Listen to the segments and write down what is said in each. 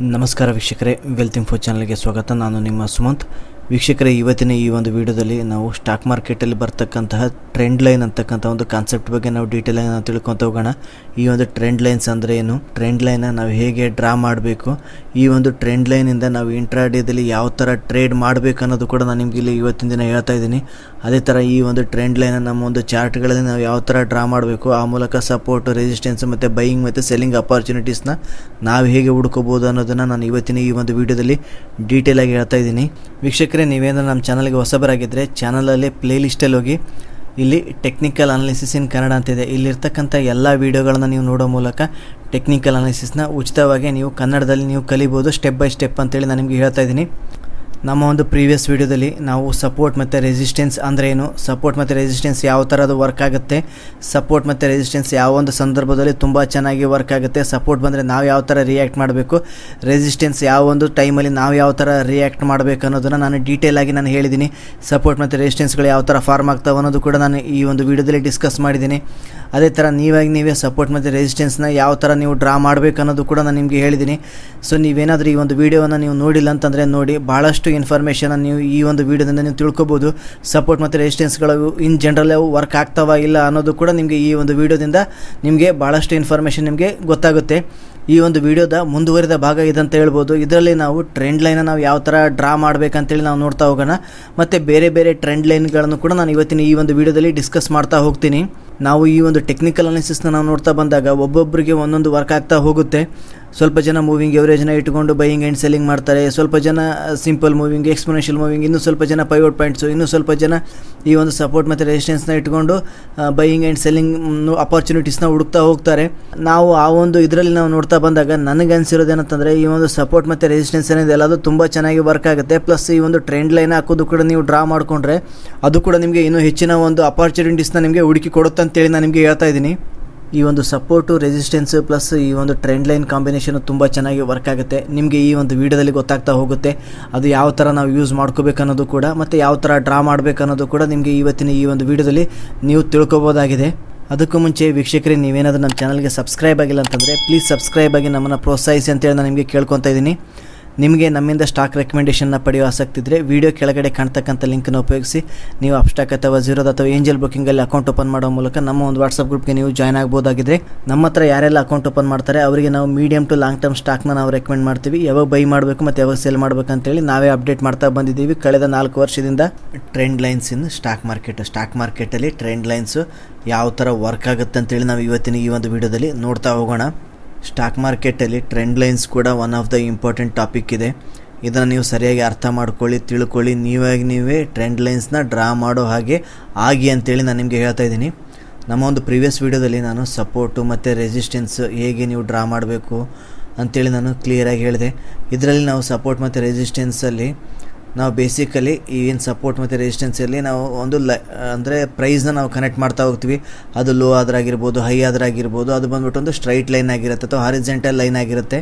ನಮಸ್ಕಾರ ವೀಕ್ಷಕರೇ wealth info ಚಾನಲ್ಗೆ ಸ್ವಾಗತ ನಾನು ನಿಮ್ಮ ಸುಮಂತ್ ವೀಕ್ಷಕರೇ ಇವತ್ತಿನ ಈ ಒಂದು ವಿಡಿಯೋದಲ್ಲಿ ನಾವು ಸ್ಟಾಕ್ ಮಾರ್ಕೆಟಲ್ಲಿ ಬರ್ತಕ್ಕಂತಹ ಟ್ರೆಂಡ್ ಲೈನ್ ಅಂತಕ್ಕಂಥ ಒಂದು ಕಾನ್ಸೆಪ್ಟ್ ಬಗ್ಗೆ ನಾವು ಡೀಟೇಲ್ ಆಗಿ ನಾವು ತಿಳ್ಕೊತ ಹೋಗೋಣ ಈ ಒಂದು ಟ್ರೆಂಡ್ ಲೈನ್ಸ್ ಅಂದರೆ ಏನು ಟ್ರೆಂಡ್ ಲೈನ ನಾವು ಹೇಗೆ ಡ್ರಾ ಮಾಡಬೇಕು ಈ ಒಂದು ಟ್ರೆಂಡ್ ಲೈನಿಂದ ನಾವು ಇಂಟ್ರಾಡೇದಲ್ಲಿ ಯಾವ ಥರ ಟ್ರೇಡ್ ಮಾಡಬೇಕು ಅನ್ನೋದು ಕೂಡ ನಾನು ನಿಮಗೆ ಇಲ್ಲಿ ಇವತ್ತಿನ ದಿನ ಹೇಳ್ತಾ ಇದ್ದೀನಿ ಅದೇ ಥರ ಈ ಒಂದು ಟ್ರೆಂಡ್ ಲೈನ ನಮ್ಮ ಒಂದು ಚಾರ್ಟ್ಗಳಲ್ಲಿ ನಾವು ಯಾವ ಥರ ಡ್ರಾ ಮಾಡಬೇಕು ಆ ಮೂಲಕ ಸಪೋರ್ಟ್ ರೆಸಿಸ್ಟೆನ್ಸ್ ಮತ್ತು ಬೈಯಿಂಗ್ ಮತ್ತು ಸೆಲ್ಲಿಂಗ್ ಅಪಾರ್ಚುನಿಟೀಸ್ನ ನಾವು ಹೇಗೆ ಹುಡ್ಕೋಬೋದು ಅನ್ನೋದನ್ನು ನಾನು ಇವತ್ತಿನ ಈ ಒಂದು ವಿಡಿಯೋದಲ್ಲಿ ಡೀಟೇಲ್ ಆಗಿ ಹೇಳ್ತಾ ಇದ್ದೀನಿ ವೀಕ್ಷಕರೇ ನೀವೇನಾದ್ರು ನಮ್ಮ ಚಾನಲ್ಗೆ ಹೊಸಬರಾಗಿದ್ದರೆ ಚಾನಲಲ್ಲಿ ಪ್ಲೇ ಲಿಸ್ಟಲ್ಲಿ ಹೋಗಿ ಇಲ್ಲಿ ಟೆಕ್ನಿಕಲ್ ಅನಾಲಿಸಿಸ್ ಇನ್ ಕನ್ನಡ ಅಂತಿದೆ ಇಲ್ಲಿರ್ತಕ್ಕಂಥ ಎಲ್ಲ ವೀಡಿಯೋಗಳನ್ನ ನೀವು ನೋಡೋ ಮೂಲಕ ಟೆಕ್ನಿಕಲ್ ಅನಾಲಿಸಿಸ್ನ ಉಚಿತವಾಗಿ ನೀವು ಕನ್ನಡದಲ್ಲಿ ನೀವು ಕಲಿಬೋದು ಸ್ಟೆಪ್ ಬೈ ಸ್ಟೆಪ್ ಅಂತೇಳಿ ನಾನು ನಿಮಗೆ ಹೇಳ್ತಾ ಇದ್ದೀನಿ ನಮ್ಮ ಒಂದು ಪ್ರೀವಿಯಸ್ ವಿಡಿಯೋದಲ್ಲಿ ನಾವು ಸಪೋರ್ಟ್ ಮತ್ತು ರೆಸಿಸ್ಟೆನ್ಸ್ ಅಂದರೆ ಏನು ಸಪೋರ್ಟ್ ಮತ್ತು ರೆಸಿಸ್ಟೆನ್ಸ್ ಯಾವ ಥರದ್ದು ವರ್ಕ್ ಆಗುತ್ತೆ ಸಪೋರ್ಟ್ ಮತ್ತು ರೆಸಿಸ್ಟೆನ್ಸ್ ಯಾವ ಒಂದು ಸಂದರ್ಭದಲ್ಲಿ ತುಂಬ ಚೆನ್ನಾಗಿ ವರ್ಕ್ ಆಗುತ್ತೆ ಸಪೋರ್ಟ್ ಬಂದರೆ ನಾವು ಯಾವ ಥರ ರಿಯಾಕ್ಟ್ ಮಾಡಬೇಕು ರೆಸಿಸ್ಟೆನ್ಸ್ ಯಾವ ಒಂದು ಟೈಮಲ್ಲಿ ನಾವು ಯಾವ ಥರ ರಿಯಾಕ್ಟ್ ಮಾಡಬೇಕು ಅನ್ನೋದನ್ನು ನಾನು ಡೀಟೇಲ್ ಆಗಿ ನಾನು ಹೇಳಿದ್ದೀನಿ ಸಪೋರ್ಟ್ ಮತ್ತು ರೆಸಿಸ್ಟೆನ್ಸ್ಗಳು ಯಾವ ಥರ ಫಾರ್ಮ್ ಆಗ್ತಾವೆ ಅನ್ನೋದು ಕೂಡ ನಾನು ಈ ಒಂದು ವಿಡಿಯೋದಲ್ಲಿ ಡಿಸ್ಕಸ್ ಮಾಡಿದ್ದೀನಿ ಅದೇ ಥರ ನೀವಾಗಿ ನೀವೇ ಸಪೋರ್ಟ್ ಮತ್ತು ರೆಸಿಸ್ಟೆನ್ಸ್ನ ಯಾವ ಥರ ನೀವು ಡ್ರಾ ಮಾಡಬೇಕು ಅನ್ನೋದು ಕೂಡ ನಾನು ನಿಮಗೆ ಹೇಳಿದ್ದೀನಿ ಸೊ ನೀವೇನಾದರೂ ಈ ಒಂದು ವಿಡಿಯೋವನ್ನು ನೀವು ನೋಡಿಲ್ಲ ಅಂತಂದರೆ ನೋಡಿ ಭಾಳಷ್ಟು ಇನ್ಫಾರ್ಮೇಷನ್ ನೀವು ಈ ಒಂದು ವಿಡಿಯೋದಿಂದ ನೀವು ತಿಳ್ಕೊಬೋದು ಸಪೋರ್ಟ್ ಮತ್ತು ರೆಸಿಸ್ಟೆನ್ಸ್ಗಳು ಇನ್ ಜನರಲ್ ಅವು ವರ್ಕ್ ಆಗ್ತಾವ ಇಲ್ಲ ಅನ್ನೋದು ಕೂಡ ನಿಮಗೆ ಈ ಒಂದು ವಿಡಿಯೋದಿಂದ ನಿಮಗೆ ಭಾಳಷ್ಟು ಇನ್ಫಾರ್ಮೇಷನ್ ನಿಮಗೆ ಗೊತ್ತಾಗುತ್ತೆ ಈ ಒಂದು ವಿಡಿಯೋದ ಮುಂದುವರಿದ ಭಾಗ ಇದಂತ ಹೇಳ್ಬೋದು ಇದರಲ್ಲಿ ನಾವು ಟ್ರೆಂಡ್ ಲೈನ ನಾವು ಯಾವ ಥರ ಡ್ರಾ ಮಾಡಬೇಕಂತೇಳಿ ನಾವು ನೋಡ್ತಾ ಹೋಗೋಣ ಮತ್ತು ಬೇರೆ ಬೇರೆ ಟ್ರೆಂಡ್ ಲೈನ್ಗಳನ್ನು ಕೂಡ ನಾನು ಇವತ್ತಿನ ಈ ಒಂದು ವಿಡಿಯೋದಲ್ಲಿ ಡಿಸ್ಕಸ್ ಮಾಡ್ತಾ ಹೋಗ್ತೀನಿ ನಾವು ಈ ಒಂದು ಟೆಕ್ನಿಕಲ್ ಅನಾಲಿಸಿಸ್ನ ನಾವು ನೋಡ್ತಾ ಬಂದಾಗ ಒಬ್ಬೊಬ್ಬರಿಗೆ ಒಂದೊಂದು ವರ್ಕ್ ಆಗ್ತಾ ಹೋಗುತ್ತೆ ಸ್ವಲ್ಪ ಜನ ಮೂವಿಂಗ್ ಎವರೇಜ್ನ ಇಟ್ಕೊಂಡು ಬೈಯಿಂಗ್ ಆ್ಯಂಡ್ ಸೆಲ್ಲಿಂಗ್ ಮಾಡ್ತಾರೆ ಸ್ವಲ್ಪ ಜನ ಸಿಂಪಲ್ ಮೂವಿಂಗ್ ಎಕ್ಸ್ಪೊನೆನ್ಷಿಯಲ್ ಮೂವಿಂಗ್ ಇನ್ನೂ ಸ್ವಲ್ಪ ಜನ ಪೈವೋಟ್ ಪಾಯಿಂಟ್ಸು ಇನ್ನೂ ಸ್ವಲ್ಪ ಜನ ಈ ಒಂದು ಸಪೋರ್ಟ್ ಮತ್ತು ರೆಸಿಸ್ಟೆನ್ಸ್ನ ಇಟ್ಕೊಂಡು ಬೈಯಿಂಗ್ ಆ್ಯಂಡ್ ಸೆಲ್ಲಿಂಗ್ ಅಪಾರ್ಚುನಿಟೀಸ್ನ ಹುಡುಕ್ತಾ ಹೋಗ್ತಾರೆ ನಾವು ಆ ಒಂದು ಇದರಲ್ಲಿ ನಾವು ನೋಡ್ತಾ ಬಂದಾಗ ನನಗೆ ಅನಿಸಿರೋದೇನಂತಂದರೆ ಈ ಒಂದು ಸಪೋರ್ಟ್ ಮತ್ತು ರೆಸಿಸ್ಟೆನ್ಸ್ ಏನಿದೆ ಅದು ತುಂಬ ಚೆನ್ನಾಗಿ ವರ್ಕ್ ಆಗುತ್ತೆ ಪ್ಲಸ್ ಈ ಒಂದು ಟ್ರೆಂಡ್ ಲೈನ್ ಹಾಕೋದು ಕೂಡ ನೀವು ಡ್ರಾ ಮಾಡಿಕೊಂಡ್ರೆ ಅದು ಕೂಡ ನಿಮಗೆ ಇನ್ನೂ ಹೆಚ್ಚಿನ ಒಂದು ಅಪಾರ್ಚುನಿಟೀಸ್ನ ನಿಮಗೆ ಹುಡುಕಿ ಕೊಡುತ್ತೆ ಅಂತೇಳಿ ನಾನು ನಿಮಗೆ ಹೇಳ್ತಾ ಇದ್ದೀನಿ ಈ ಒಂದು ಸಪೋರ್ಟು ರೆಸಿಸ್ಟೆನ್ಸ್ ಪ್ಲಸ್ ಈ ಒಂದು ಟ್ರೆಂಡ್ ಲೈನ್ ಕಾಂಬಿನೇಷನ್ ತುಂಬ ಚೆನ್ನಾಗಿ ವರ್ಕ್ ಆಗುತ್ತೆ ನಿಮಗೆ ಈ ಒಂದು ವಿಡಿಯೋದಲ್ಲಿ ಗೊತ್ತಾಗ್ತಾ ಹೋಗುತ್ತೆ ಅದು ಯಾವ ಥರ ನಾವು ಯೂಸ್ ಮಾಡ್ಕೋಬೇಕು ಅನ್ನೋದು ಕೂಡ ಮತ್ತು ಯಾವ ಥರ ಡ್ರಾ ಮಾಡಬೇಕು ಅನ್ನೋದು ಕೂಡ ನಿಮಗೆ ಇವತ್ತಿನ ಈ ಒಂದು ವಿಡಿಯೋದಲ್ಲಿ ನೀವು ತಿಳ್ಕೊಬೋದಾಗಿದೆ ಅದಕ್ಕೂ ಮುಂಚೆ ವೀಕ್ಷಕರೇ ನೀವೇನಾದರೂ ನಮ್ಮ ಚಾನಲ್ಗೆ ಸಬ್ಸ್ಕ್ರೈಬ್ ಆಗಿಲ್ಲ ಅಂತಂದರೆ ಪ್ಲೀಸ್ ಸಬ್ಸ್ಕ್ರೈಬ್ ಆಗಿ ನಮ್ಮನ್ನು ಪ್ರೋತ್ಸಾಹಿಸಿ ಅಂತೇಳಿ ನಾನು ನಿಮಗೆ ಕೇಳ್ಕೊತಾ ಇದ್ದೀನಿ ನಿಮಗೆ ನಮ್ಮಿಂದ ಸ್ಟಾಕ್ ರೆಕಮೆಂಡೇಷನ್ನ ಪಡೆಯುವ ಆಸಕ್ತಿ ಇದ್ದರೆ ವಿಡಿಯೋ ಕೆಳಗಡೆ ಕಾಣ್ತಕ್ಕಂಥ ಲಿಂಕನ್ನು ಉಪಯೋಗಿಸಿ ನೀವು ಅಪ್ಸ್ಟಾಕ್ ಅಥವಾ ಜೀರೋದ ಅಥವಾ ಏಂಜಲ್ ಬುಕ್ಕಿಂಗಲ್ಲಿ ಅಕೌಂಟ್ ಓಪನ್ ಮಾಡೋ ಮೂಲಕ ನಮ್ಮ ಒಂದು ವಾಟ್ಸಪ್ ಗ್ರೂಪ್ಗೆ ನೀವು ಜಾಯ್ನ್ ಆಗ್ಬೋದಾಗಿದ್ರೆ ನಮ್ಮ ಹತ್ರ ಯಾರೆಲ್ಲ ಅಕೌಂಟ್ ಓಪನ್ ಮಾಡ್ತಾರೆ ಅವರಿಗೆ ನಾವು ಮೀಡಿಯಂ ಟು ಲಾಂಗ್ ಟರ್ಮ್ ಸ್ಟಾಕ್ನ ನಾವು ರೆಕಮೆಂಡ್ ಮಾಡ್ತೀವಿ ಯಾವಾಗ ಬೈ ಮಾಡಬೇಕು ಮತ್ತು ಯಾವಾಗ ಸೇಲ್ ಮಾಡಬೇಕು ಅಂತೇಳಿ ನಾವೇ ಅಪ್ಡೇಟ್ ಮಾಡ್ತಾ ಬಂದಿದ್ದೀವಿ ಕಳೆದ ನಾಲ್ಕು ವರ್ಷದಿಂದ trend lines in stock market stock ಮಾರ್ಕೆಟಲ್ಲಿ ಟ್ರೆಂಡ್ ಲೈನ್ಸು ಯಾವ ಥರ ವರ್ಕ್ ಆಗುತ್ತೆ ಅಂತೇಳಿ ನಾವು ಇವತ್ತಿನ ಈ ಒಂದು ವಿಡಿಯೋದಲ್ಲಿ ನೋಡ್ತಾ ಹೋಗೋಣ ಸ್ಟಾಕ್ ಮಾರ್ಕೆಟಲ್ಲಿ ಟ್ರೆಂಡ್ ಲೈನ್ಸ್ ಕೂಡ one of the important topic ಇದೆ ಇದನ್ನು ನೀವು ಸರಿಯಾಗಿ ಅರ್ಥ ಮಾಡ್ಕೊಳ್ಳಿ ತಿಳ್ಕೊಳ್ಳಿ ನೀವಾಗಿ ನೀವೇ ಟ್ರೆಂಡ್ ಲೈನ್ಸ್ನ ಡ್ರಾ ಮಾಡೋ ಹಾಗೆ ಆಗಿ ಅಂತೇಳಿ ನಾನು ನಿಮಗೆ ಹೇಳ್ತಾ ಇದ್ದೀನಿ ನಮ್ಮ ಒಂದು ಪ್ರೀವಿಯಸ್ ವೀಡಿಯೋದಲ್ಲಿ ನಾನು ಸಪೋರ್ಟು ಮತ್ತು ರೆಸಿಸ್ಟೆನ್ಸ್ ಹೇಗೆ ನೀವು ಡ್ರಾ ಮಾಡಬೇಕು ಅಂತೇಳಿ ನಾನು ಕ್ಲಿಯರಾಗಿ ಹೇಳಿದೆ ಇದರಲ್ಲಿ ನಾವು ಸಪೋರ್ಟ್ ಮತ್ತು ರೆಸಿಸ್ಟೆನ್ಸಲ್ಲಿ ನಾವು ಬೇಸಿಕಲಿ ಏನು ಸಪೋರ್ಟ್ ಮತ್ತು ರೆಸಿಸ್ಟೆನ್ಸಲ್ಲಿ ನಾವು ಒಂದು ಲ ಅಂದರೆ ಪ್ರೈಸ್ನ ನಾವು ಕನೆಕ್ಟ್ ಮಾಡ್ತಾ ಹೋಗ್ತೀವಿ ಅದು ಲೋ ಆದ್ರಾಗಿರ್ಬೋದು ಹೈ ಆದ್ರಾಗಿರ್ಬೋದು ಅದು ಬಂದ್ಬಿಟ್ಟು ಒಂದು ಸ್ಟ್ರೈಟ್ ಲೈನ್ ಆಗಿರುತ್ತೆ ಅಥವಾ ಹಾರಿಜೆಂಟಲ್ ಲೈನ್ ಆಗಿರುತ್ತೆ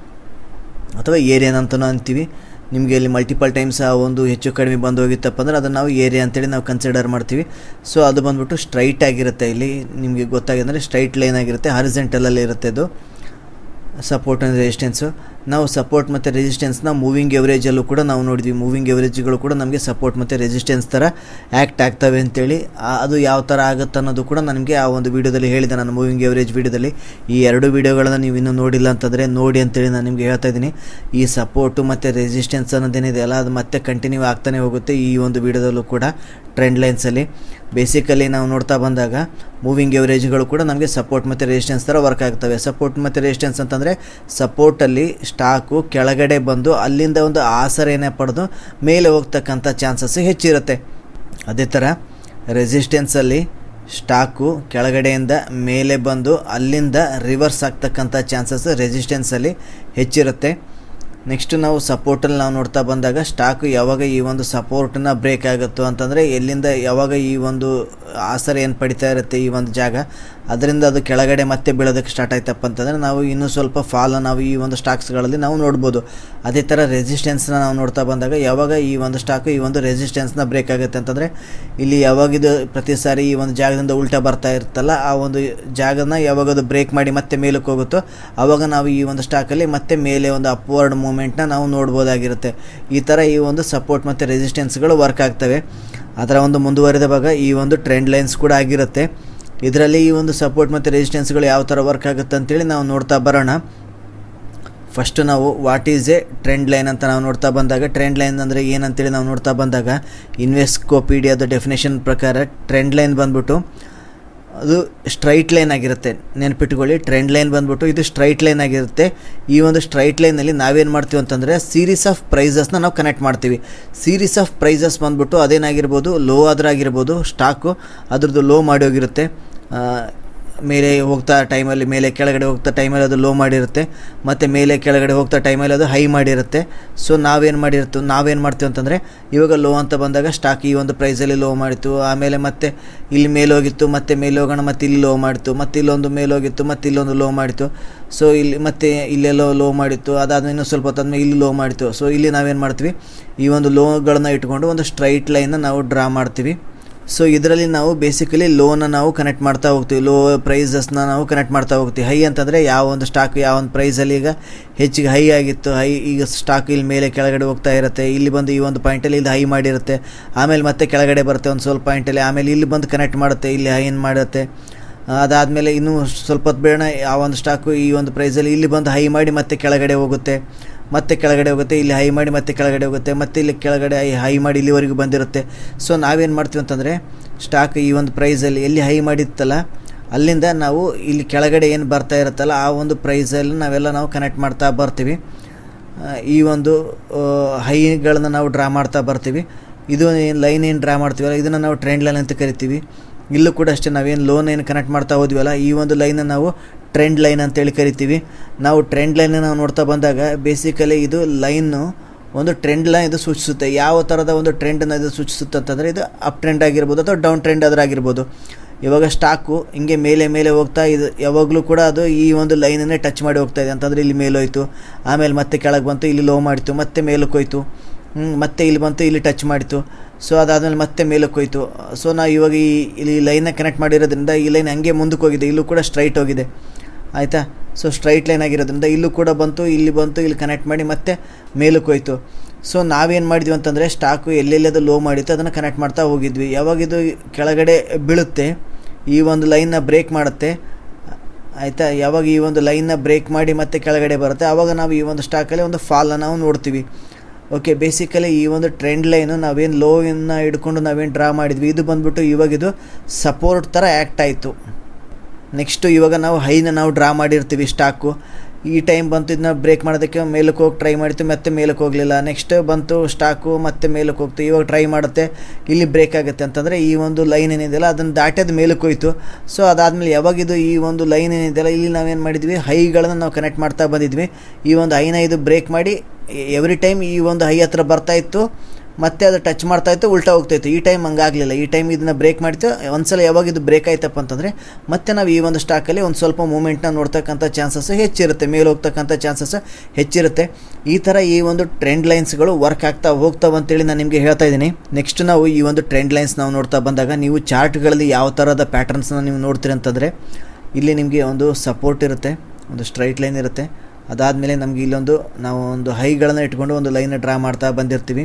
ಅಥವಾ ಏರಿಯಾನ್ ಅಂತಲೂ ಅಂತೀವಿ ನಿಮಗೆ ಇಲ್ಲಿ ಮಲ್ಟಿಪಲ್ ಟೈಮ್ಸ್ ಆ ಒಂದು ಹೆಚ್ಚು ಕಡಿಮೆ ಬಂದು ಹೋಗಿತ್ತಪ್ಪ ಅಂದರೆ ಅದನ್ನು ನಾವು ಏರಿಯಾ ಅಂತೇಳಿ ನಾವು ಕನ್ಸಿಡರ್ ಮಾಡ್ತೀವಿ ಸೊ ಅದು ಬಂದ್ಬಿಟ್ಟು ಸ್ಟ್ರೈಟ್ ಆಗಿರುತ್ತೆ ಇಲ್ಲಿ ನಿಮಗೆ ಗೊತ್ತಾಗಿದೆ ಅಂದರೆ ಸ್ಟ್ರೈಟ್ ಲೈನ್ ಆಗಿರುತ್ತೆ ಹಾರಿಜೆಂಟಲಲ್ಲಿ ಇರುತ್ತೆ ಅದು ಸಪೋರ್ಟ್ ಆ್ಯಂಡ್ ರೆಸಿಸ್ಟೆನ್ಸು ನಾವು ಸಪೋರ್ಟ್ ಮತ್ತು ರೆಸಿಸ್ಟೆನ್ಸ್ನ ಮೂವಿಂಗ್ ಎವರೇಜಲ್ಲೂ ಕೂಡ ನಾವು ನೋಡಿದ್ವಿ ಮೂವಿಂಗ್ ಎವರೇಜ್ಗಳು ಕೂಡ ನಮಗೆ ಸಪೋರ್ಟ್ ಮತ್ತು ರೆಸಿಸ್ಟೆನ್ಸ್ ಥರ ಆ್ಯಕ್ಟ್ ಆಗ್ತವೆ ಅಂತೇಳಿ ಅದು ಯಾವ ಥರ ಆಗುತ್ತೆ ಅನ್ನೋದು ಕೂಡ ನನಗೆ ಆ ಒಂದು ವೀಡಿಯೋದಲ್ಲಿ ಹೇಳಿದೆ ನಾನು ಮೂವಿಂಗ್ ಎವರೇಜ್ ವೀಡಿಯೋದಲ್ಲಿ ಈ ಎರಡು ವೀಡಿಯೋಗಳನ್ನು ನೀವು ಇನ್ನೂ ನೋಡಿಲ್ಲ ಅಂತಂದರೆ ನೋಡಿ ಅಂತೇಳಿ ನಾನು ನಿಮಗೆ ಹೇಳ್ತಾ ಇದ್ದೀನಿ ಈ ಸಪೋರ್ಟು ಮತ್ತು ರೆಸಿಸ್ಟೆನ್ಸ್ ಅನ್ನೋದೇನಿದೆ ಅಲ್ಲ ಅದು ಮತ್ತೆ ಕಂಟಿನ್ಯೂ ಆಗ್ತಾನೆ ಹೋಗುತ್ತೆ ಈ ಒಂದು ವೀಡಿಯೋದಲ್ಲೂ ಕೂಡ ಟ್ರೆಂಡ್ ಲೈನ್ಸಲ್ಲಿ ಬೇಸಿಕಲಿ ನಾವು ನೋಡ್ತಾ ಬಂದಾಗ ಮೂವಿಂಗ್ ಎವರೇಜ್ಗಳು ಕೂಡ ನಮಗೆ ಸಪೋರ್ಟ್ ಮತ್ತು ರೆಸಿಸ್ಟೆನ್ಸ್ ಥರ ವರ್ಕ್ ಆಗ್ತವೆ ಸಪೋರ್ಟ್ ಮತ್ತು ರೆಸಿಸ್ಟೆನ್ಸ್ ಅಂತಂದರೆ ಸಪೋರ್ಟಲ್ಲಿ ಸ್ಟಾಕು ಕೆಳಗಡೆ ಬಂದು ಅಲ್ಲಿಂದ ಒಂದು ಆಸರೆನೇ ಪಡೆದು ಮೇಲೆ ಹೋಗ್ತಕ್ಕಂಥ ಚಾನ್ಸಸ್ ಹೆಚ್ಚಿರುತ್ತೆ ಅದೇ ಥರ ರೆಸಿಸ್ಟೆನ್ಸಲ್ಲಿ ಸ್ಟಾಕು ಕೆಳಗಡೆಯಿಂದ ಮೇಲೆ ಬಂದು ಅಲ್ಲಿಂದ ರಿವರ್ಸ್ ಆಗ್ತಕ್ಕಂಥ ಚಾನ್ಸಸ್ ರೆಸಿಸ್ಟೆನ್ಸಲ್ಲಿ ಹೆಚ್ಚಿರುತ್ತೆ ನೆಕ್ಸ್ಟ್ ನಾವು ಸಪೋರ್ಟಲ್ಲಿ ನಾವು ನೋಡ್ತಾ ಬಂದಾಗ ಸ್ಟಾಕು ಯಾವಾಗ ಈ ಒಂದು ಸಪೋರ್ಟನ್ನ ಬ್ರೇಕ್ ಆಗುತ್ತೋ ಅಂತಂದರೆ ಎಲ್ಲಿಂದ ಯಾವಾಗ ಈ ಒಂದು ಆಸರ ಏನು ಪಡಿತಾ ಇರುತ್ತೆ ಈ ಒಂದು ಜಾಗ ಅದರಿಂದ ಅದು ಕೆಳಗಡೆ ಮತ್ತೆ ಬೀಳೋದಕ್ಕೆ ಸ್ಟಾರ್ಟ್ ಆಯ್ತಪ್ಪ ಅಂತಂದರೆ ನಾವು ಇನ್ನೂ ಸ್ವಲ್ಪ ಫಾಲ್ ನಾವು ಈ ಒಂದು ಸ್ಟಾಕ್ಸ್ಗಳಲ್ಲಿ ನಾವು ನೋಡ್ಬೋದು ಅದೇ ಥರ ರೆಸಿಸ್ಟೆನ್ಸ್ನ ನಾವು ನೋಡ್ತಾ ಬಂದಾಗ ಯಾವಾಗ ಈ ಒಂದು ಸ್ಟಾಕು ಈ ಒಂದು ರೆಸಿಸ್ಟೆನ್ಸ್ನ ಬ್ರೇಕ್ ಆಗುತ್ತೆ ಅಂತಂದರೆ ಇಲ್ಲಿ ಯಾವಾಗಿದು ಪ್ರತಿ ಸಾರಿ ಈ ಒಂದು ಜಾಗದಿಂದ ಉಲ್ಟಾ ಬರ್ತಾ ಇರುತ್ತಲ್ಲ ಆ ಒಂದು ಜಾಗನ ಯಾವಾಗ ಅದು ಬ್ರೇಕ್ ಮಾಡಿ ಮತ್ತೆ ಮೇಲಕ್ಕೆ ಹೋಗುತ್ತೋ ಆವಾಗ ನಾವು ಈ ಒಂದು ಸ್ಟಾಕಲ್ಲಿ ಮತ್ತೆ ಮೇಲೆ ಒಂದು ಅಪ್ವರ್ಡ್ ಮೂಮೆಂಟ್ನ ನಾವು ನೋಡ್ಬೋದಾಗಿರುತ್ತೆ ಈ ಥರ ಈ ಒಂದು ಸಪೋರ್ಟ್ ಮತ್ತು ರೆಸಿಸ್ಟೆನ್ಸ್ಗಳು ವರ್ಕ್ ಆಗ್ತವೆ ಅದರ ಒಂದು ಮುಂದುವರಿದ ಭಾಗ ಈ ಒಂದು ಟ್ರೆಂಡ್ ಲೈನ್ಸ್ ಕೂಡ ಆಗಿರುತ್ತೆ ಇದರಲ್ಲಿ ಈ ಒಂದು ಸಪೋರ್ಟ್ ಮತ್ತು ರೆಸಿಸ್ಟೆನ್ಸ್ಗಳು ಯಾವ ಥರ ವರ್ಕ್ ಆಗುತ್ತೆ ಅಂತೇಳಿ ನಾವು ನೋಡ್ತಾ ಬರೋಣ ಫಸ್ಟು ನಾವು what is a trend line ಅಂತ ನಾವು ನೋಡ್ತಾ ಬಂದಾಗ ಟ್ರೆಂಡ್ ಲೈನ್ ಅಂದರೆ ಏನಂತೇಳಿ ನಾವು ನೋಡ್ತಾ ಬಂದಾಗ ಇನ್ವೆಸ್ಕೋಪೀಡಿಯಾದ ಡೆಫಿನೇಷನ್ ಪ್ರಕಾರ ಟ್ರೆಂಡ್ ಲೈನ್ ಬಂದ್ಬಿಟ್ಟು ಅದು ಸ್ಟ್ರೈಟ್ ಲೈನ್ ಆಗಿರುತ್ತೆ ನೆನ್ಪಿಟ್ಕೊಳ್ಳಿ ಟ್ರೆಂಡ್ ಲೈನ್ ಬಂದ್ಬಿಟ್ಟು ಇದು ಸ್ಟ್ರೈಟ್ ಲೈನ್ ಆಗಿರುತ್ತೆ ಈ ಒಂದು ಸ್ಟ್ರೈಟ್ ಲೈನಲ್ಲಿ ನಾವೇನು ಮಾಡ್ತೀವಿ ಅಂತಂದರೆ ಸೀರೀಸ್ ಆಫ್ ಪ್ರೈಸಸ್ನ ನಾವು ಕನೆಕ್ಟ್ ಮಾಡ್ತೀವಿ ಸೀರೀಸ್ ಆಫ್ ಪ್ರೈಸಸ್ ಬಂದ್ಬಿಟ್ಟು ಅದೇನಾಗಿರ್ಬೋದು ಲೋ ಆದ್ರಾಗಿರ್ಬೋದು ಸ್ಟಾಕು ಅದ್ರದ್ದು ಲೋ ಮಾಡಿ ಹೋಗಿರುತ್ತೆ ಮೇಲೆ ಹೋಗ್ತಾ ಟೈಮಲ್ಲಿ ಮೇಲೆ ಕೆಳಗಡೆ ಹೋಗ್ತಾ ಟೈಮಲ್ಲಿ ಅದು ಲೋ ಮಾಡಿರುತ್ತೆ ಮತ್ತು ಮೇಲೆ ಕೆಳಗಡೆ ಹೋಗ್ತಾ ಟೈಮಲ್ಲಿ ಅದು ಹೈ ಮಾಡಿರುತ್ತೆ ಸೊ ನಾವೇನು ಮಾಡಿರ್ತೀವಿ ನಾವೇನು ಮಾಡ್ತೀವಿ ಅಂತಂದರೆ ಇವಾಗ ಲೋ ಅಂತ ಬಂದಾಗ ಸ್ಟಾಕ್ ಈ ಒಂದು ಪ್ರೈಸಲ್ಲಿ ಲೋ ಮಾಡಿತ್ತು ಆಮೇಲೆ ಮತ್ತೆ ಇಲ್ಲಿ ಮೇಲೆ ಹೋಗಿತ್ತು ಮತ್ತೆ ಮೇಲೆ ಹೋಗೋಣ ಮತ್ತೆ ಇಲ್ಲಿ ಲೋ ಮಾಡಿತ್ತು ಮತ್ತೆ ಇಲ್ಲೊಂದು ಮೇಲೆ ಹೋಗಿತ್ತು ಮತ್ತೆ ಇಲ್ಲೊಂದು ಲೋ ಮಾಡಿತ್ತು ಸೊ ಇಲ್ಲಿ ಮತ್ತೆ ಇಲ್ಲೆಲ್ಲೋ ಲೋ ಮಾಡಿತ್ತು ಅದಾದ್ಮೇಲೆ ಇನ್ನೂ ಸ್ವಲ್ಪ ಹೊತ್ತಾದ್ಮೇಲೆ ಇಲ್ಲಿ ಲೋ ಮಾಡಿತ್ತು ಸೊ ಇಲ್ಲಿ ನಾವೇನು ಮಾಡ್ತೀವಿ ಈ ಒಂದು ಲೋಗಳನ್ನ ಇಟ್ಕೊಂಡು ಒಂದು ಸ್ಟ್ರೈಟ್ ಲೈನ್ನ ನಾವು ಡ್ರಾ ಮಾಡ್ತೀವಿ ಸೊ ಇದರಲ್ಲಿ ನಾವು ಬೇಸಿಕಲಿ ಲೋನ ನಾವು ಕನೆಕ್ಟ್ ಮಾಡ್ತಾ ಹೋಗ್ತೀವಿ ಲೋ ಪ್ರೈಸಸ್ನ ನಾವು ಕನೆಕ್ಟ್ ಮಾಡ್ತಾ ಹೋಗ್ತೀವಿ ಹೈ ಅಂತಂದರೆ ಯಾವ ಒಂದು ಸ್ಟಾಕ್ ಯಾವ ಒಂದು ಪ್ರೈಸಲ್ಲಿ ಈಗ ಹೆಚ್ಚಿಗೆ ಹೈ ಆಗಿತ್ತು ಹೈ ಈಗ ಸ್ಟಾಕ್ ಇಲ್ಲಿ ಮೇಲೆ ಕೆಳಗಡೆ ಹೋಗ್ತಾ ಇರುತ್ತೆ ಇಲ್ಲಿ ಬಂದು ಈ ಒಂದು ಪಾಯಿಂಟಲ್ಲಿ ಇಲ್ಲಿ ಹೈ ಮಾಡಿರುತ್ತೆ ಆಮೇಲೆ ಮತ್ತೆ ಕೆಳಗಡೆ ಬರುತ್ತೆ ಒಂದು ಸ್ವಲ್ಪ ಪಾಯಿಂಟಲ್ಲಿ ಆಮೇಲೆ ಇಲ್ಲಿ ಬಂದು ಕನೆಕ್ಟ್ ಮಾಡುತ್ತೆ ಇಲ್ಲಿ ಹೈ ಏನು ಮಾಡುತ್ತೆ ಅದಾದಮೇಲೆ ಇನ್ನೂ ಸ್ವಲ್ಪ ಹೊತ್ತು ಬೇಡ ಆ ಒಂದು ಸ್ಟಾಕು ಈ ಒಂದು ಪ್ರೈಸಲ್ಲಿ ಇಲ್ಲಿ ಬಂದು ಹೈ ಮಾಡಿ ಮತ್ತೆ ಕೆಳಗಡೆ ಹೋಗುತ್ತೆ ಮತ್ತೆ ಕೆಳಗಡೆ ಹೋಗುತ್ತೆ ಇಲ್ಲಿ ಹೈ ಮಾಡಿ ಮತ್ತೆ ಕೆಳಗಡೆ ಹೋಗುತ್ತೆ ಮತ್ತೆ ಇಲ್ಲಿ ಕೆಳಗಡೆ ಹೈ ಮಾಡಿ ಇಲ್ಲಿವರೆಗೂ ಬಂದಿರುತ್ತೆ ಸೊ ನಾವೇನು ಮಾಡ್ತೀವಿ ಅಂತಂದರೆ ಸ್ಟಾಕ್ ಈ ಒಂದು ಪ್ರೈಸಲ್ಲಿ ಎಲ್ಲಿ ಹೈ ಮಾಡಿತ್ತಲ್ಲ ಅಲ್ಲಿಂದ ನಾವು ಇಲ್ಲಿ ಕೆಳಗಡೆ ಏನು ಬರ್ತಾ ಇರುತ್ತಲ್ಲ ಆ ಒಂದು ಪ್ರೈಸಲ್ಲಿ ನಾವೆಲ್ಲ ನಾವು ಕನೆಕ್ಟ್ ಮಾಡ್ತಾ ಬರ್ತೀವಿ ಈ ಒಂದು ಹೈಗಳನ್ನ ನಾವು ಡ್ರಾ ಮಾಡ್ತಾ ಬರ್ತೀವಿ ಇದು ಏನು ಲೈನ್ ಏನು ಡ್ರಾ ಮಾಡ್ತೀವಲ್ಲ ಇದನ್ನು ನಾವು ಟ್ರೆಂಡ್ ಲೈನ್ ಅಂತ ಕರಿತೀವಿ ಇಲ್ಲೂ ಕೂಡ ಅಷ್ಟೇ ನಾವೇನು ಲೋನ್ ಏನು ಕನೆಕ್ಟ್ ಮಾಡ್ತಾ ಹೋದ್ವಲ್ಲ ಈ ಒಂದು ಲೈನ ನಾವು ಟ್ರೆಂಡ್ ಲೈನ್ ಅಂತೇಳಿ ಕರಿತೀವಿ ನಾವು ಟ್ರೆಂಡ್ ಲೈನ್ ನಾವು ನೋಡ್ತಾ ಬಂದಾಗ ಬೇಸಿಕಲಿ ಇದು ಲೈನು ಒಂದು ಟ್ರೆಂಡ್ ಲೈನ್ ಇದು ಸೂಚಿಸುತ್ತೆ ಯಾವ ಥರದ ಒಂದು ಟ್ರೆಂಡನ್ನು ಇದು ಸೂಚಿಸುತ್ತೆ ಅಂತಂದರೆ ಇದು ಅಪ್ ಟ್ರೆಂಡ್ ಆಗಿರ್ಬೋದು ಅಥವಾ ಡೌನ್ ಟ್ರೆಂಡ್ ಆಗಿರ್ಬೋದು ಇವಾಗ ಸ್ಟಾಕು ಹಿಂಗೆ ಮೇಲೆ ಮೇಲೆ ಹೋಗ್ತಾ ಇದು ಯಾವಾಗಲೂ ಕೂಡ ಅದು ಈ ಒಂದು ಲೈನನ್ನೇ ಟಚ್ ಮಾಡಿ ಹೋಗ್ತಾ ಇದೆ ಅಂತಂದರೆ ಇಲ್ಲಿ ಮೇಲೋಯ್ತು ಆಮೇಲೆ ಮತ್ತೆ ಕೆಳಗೆ ಬಂತು ಇಲ್ಲಿ ಲೋ ಮಾಡಿತು ಮತ್ತೆ ಮೇಲಕ್ಕೆ ಹೋಯ್ತು ಮತ್ತೆ ಇಲ್ಲಿ ಬಂತು ಇಲ್ಲಿ ಟಚ್ ಮಾಡಿತು ಸೊ ಅದಾದಮೇಲೆ ಮತ್ತೆ ಮೇಲಕ್ಕೆ ಹೋಯ್ತು ಸೊ ನಾವು ಇವಾಗ ಈ ಇಲ್ಲಿ ಲೈನ್ನ ಕನೆಕ್ಟ್ ಮಾಡಿರೋದ್ರಿಂದ ಈ ಲೈನ್ ಹಂಗೆ ಮುಂದಕ್ಕೆ ಹೋಗಿದೆ ಇಲ್ಲೂ ಕೂಡ ಸ್ಟ್ರೈಟ್ ಹೋಗಿದೆ ಆಯಿತಾ ಸೊ ಸ್ಟ್ರೈಟ್ ಲೈನ್ ಆಗಿರೋದ್ರಿಂದ ಇಲ್ಲೂ ಕೂಡ ಬಂತು ಇಲ್ಲಿ ಬಂತು ಇಲ್ಲಿ ಕನೆಕ್ಟ್ ಮಾಡಿ ಮತ್ತೆ ಮೇಲಕ್ಕೆ ಹೋಯ್ತು ಸೊ ನಾವೇನು ಮಾಡಿದ್ವಿ ಅಂತಂದರೆ ಸ್ಟಾಕು ಎಲ್ಲೆಲ್ಲಿ ಅದು ಲೋ ಮಾಡಿತ್ತು ಅದನ್ನು ಕನೆಕ್ಟ್ ಮಾಡ್ತಾ ಹೋಗಿದ್ವಿ ಯಾವಾಗ ಇದು ಕೆಳಗಡೆ ಬೀಳುತ್ತೆ ಈ ಒಂದು ಲೈನ್ನ ಬ್ರೇಕ್ ಮಾಡುತ್ತೆ ಆಯಿತಾ ಯಾವಾಗ ಈ ಒಂದು ಲೈನ್ನ ಬ್ರೇಕ್ ಮಾಡಿ ಮತ್ತೆ ಕೆಳಗಡೆ ಬರುತ್ತೆ ಆವಾಗ ನಾವು ಈ ಒಂದು ಸ್ಟಾಕಲ್ಲಿ ಒಂದು ಫಾಲನ್ನು ನಾವು ನೋಡ್ತೀವಿ ಓಕೆ ಬೇಸಿಕಲಿ ಈ ಒಂದು ಟ್ರೆಂಡ್ ಲೈನು ನಾವೇನು ಲೋವನ್ನು ಹಿಡ್ಕೊಂಡು ನಾವೇನು ಡ್ರಾ ಮಾಡಿದ್ವಿ ಇದು ಬಂದ್ಬಿಟ್ಟು ಇವಾಗ ಇದು ಸಪೋರ್ಟ್ ಥರ ಆ್ಯಕ್ಟ್ ಆಯಿತು ನೆಕ್ಸ್ಟು ಇವಾಗ ನಾವು ಹೈನ ನಾವು ಡ್ರಾ ಮಾಡಿರ್ತೀವಿ ಸ್ಟಾಕು ಈ ಟೈಮ್ ಬಂತು ಇದನ್ನ ಬ್ರೇಕ್ ಮಾಡೋದಕ್ಕೆ ಮೇಲಕ್ಕೆ ಹೋಗಿ ಟ್ರೈ ಮಾಡ್ತೀವಿ ಮತ್ತೆ ಮೇಲಕ್ಕೆ ಹೋಗಲಿಲ್ಲ ನೆಕ್ಸ್ಟ್ ಬಂತು ಸ್ಟಾಕು ಮತ್ತೆ ಮೇಲಕ್ಕೆ ಹೋಗ್ತು ಇವಾಗ ಟ್ರೈ ಮಾಡುತ್ತೆ ಇಲ್ಲಿ ಬ್ರೇಕ್ ಆಗುತ್ತೆ ಅಂತಂದರೆ ಈ ಒಂದು ಲೈನ್ ಏನಿದೆಯಲ್ಲ ಅದನ್ನು ದಾಟೋದು ಮೇಲಕ್ಕೆ ಹೋಯ್ತು ಸೊ ಅದಾದಮೇಲೆ ಯಾವಾಗಿದು ಈ ಒಂದು ಲೈನ್ ಏನಿದೆಯಲ್ಲ ಇಲ್ಲಿ ನಾವೇನು ಮಾಡಿದ್ವಿ ಹೈಗಳನ್ನು ನಾವು ಕನೆಕ್ಟ್ ಮಾಡ್ತಾ ಬಂದಿದ್ವಿ ಈ ಒಂದು ಹೈನ ಇದು ಬ್ರೇಕ್ ಮಾಡಿ ಎವ್ರಿ ಟೈಮ್ ಈ ಒಂದು ಹೈ ಹತ್ರ ಬರ್ತಾ ಇತ್ತು ಮತ್ತೆ ಅದು ಟಚ್ ಮಾಡ್ತಾ ಇತ್ತು ಉಲ್ಟಾ ಹೋಗ್ತಾಯಿತ್ತು ಈ ಟೈಮ್ ಹಂಗಾಗಲಿಲ್ಲ ಈ ಟೈಮ್ ಇದನ್ನ ಬ್ರೇಕ್ ಮಾಡ್ತು ಒಂದ್ಸಲ ಯಾವಾಗ ಇದು ಬ್ರೇಕ್ ಆಯ್ತಪ್ಪ ಅಂತಂದರೆ ಮತ್ತೆ ನಾವು ಈ ಒಂದು ಸ್ಟಾಕಲ್ಲಿ ಒಂದು ಸ್ವಲ್ಪ ಮೂಮೆಂಟ್ನ ನೋಡ್ತಕ್ಕಂಥ ಚಾನ್ಸಸ್ ಹೆಚ್ಚಿರುತ್ತೆ ಮೇಲೆ ಹೋಗ್ತಕ್ಕಂಥ ಚಾನ್ಸಸ್ ಹೆಚ್ಚಿರುತ್ತೆ ಈ ಥರ ಈ ಒಂದು ಟ್ರೆಂಡ್ ಲೈನ್ಸ್ಗಳು ವರ್ಕ್ ಆಗ್ತಾ ಹೋಗ್ತಾವೆ ಅಂತೇಳಿ ನಾನು ನಿಮಗೆ ಹೇಳ್ತಾ ಇದ್ದೀನಿ ನೆಕ್ಸ್ಟ್ ನಾವು ಈ ಒಂದು ಟ್ರೆಂಡ್ ಲೈನ್ಸ್ ನಾವು ನೋಡ್ತಾ ಬಂದಾಗ ನೀವು ಚಾರ್ಟ್ಗಳಲ್ಲಿ ಯಾವ ಥರದ ಪ್ಯಾಟರ್ನ್ಸ್ನ ನೀವು ನೋಡ್ತೀರಿ ಅಂತಂದರೆ ಇಲ್ಲಿ ನಿಮಗೆ ಒಂದು ಸಪೋರ್ಟ್ ಇರುತ್ತೆ ಒಂದು ಸ್ಟ್ರೈಟ್ ಲೈನ್ ಇರುತ್ತೆ ಅದಾದಮೇಲೆ ನಮಗೆ ಇಲ್ಲೊಂದು ನಾವು ಒಂದು ಹೈಗಳನ್ನು ಇಟ್ಕೊಂಡು ಒಂದು ಲೈನ್ ಡ್ರಾ ಮಾಡ್ತಾ ಬಂದಿರ್ತೀವಿ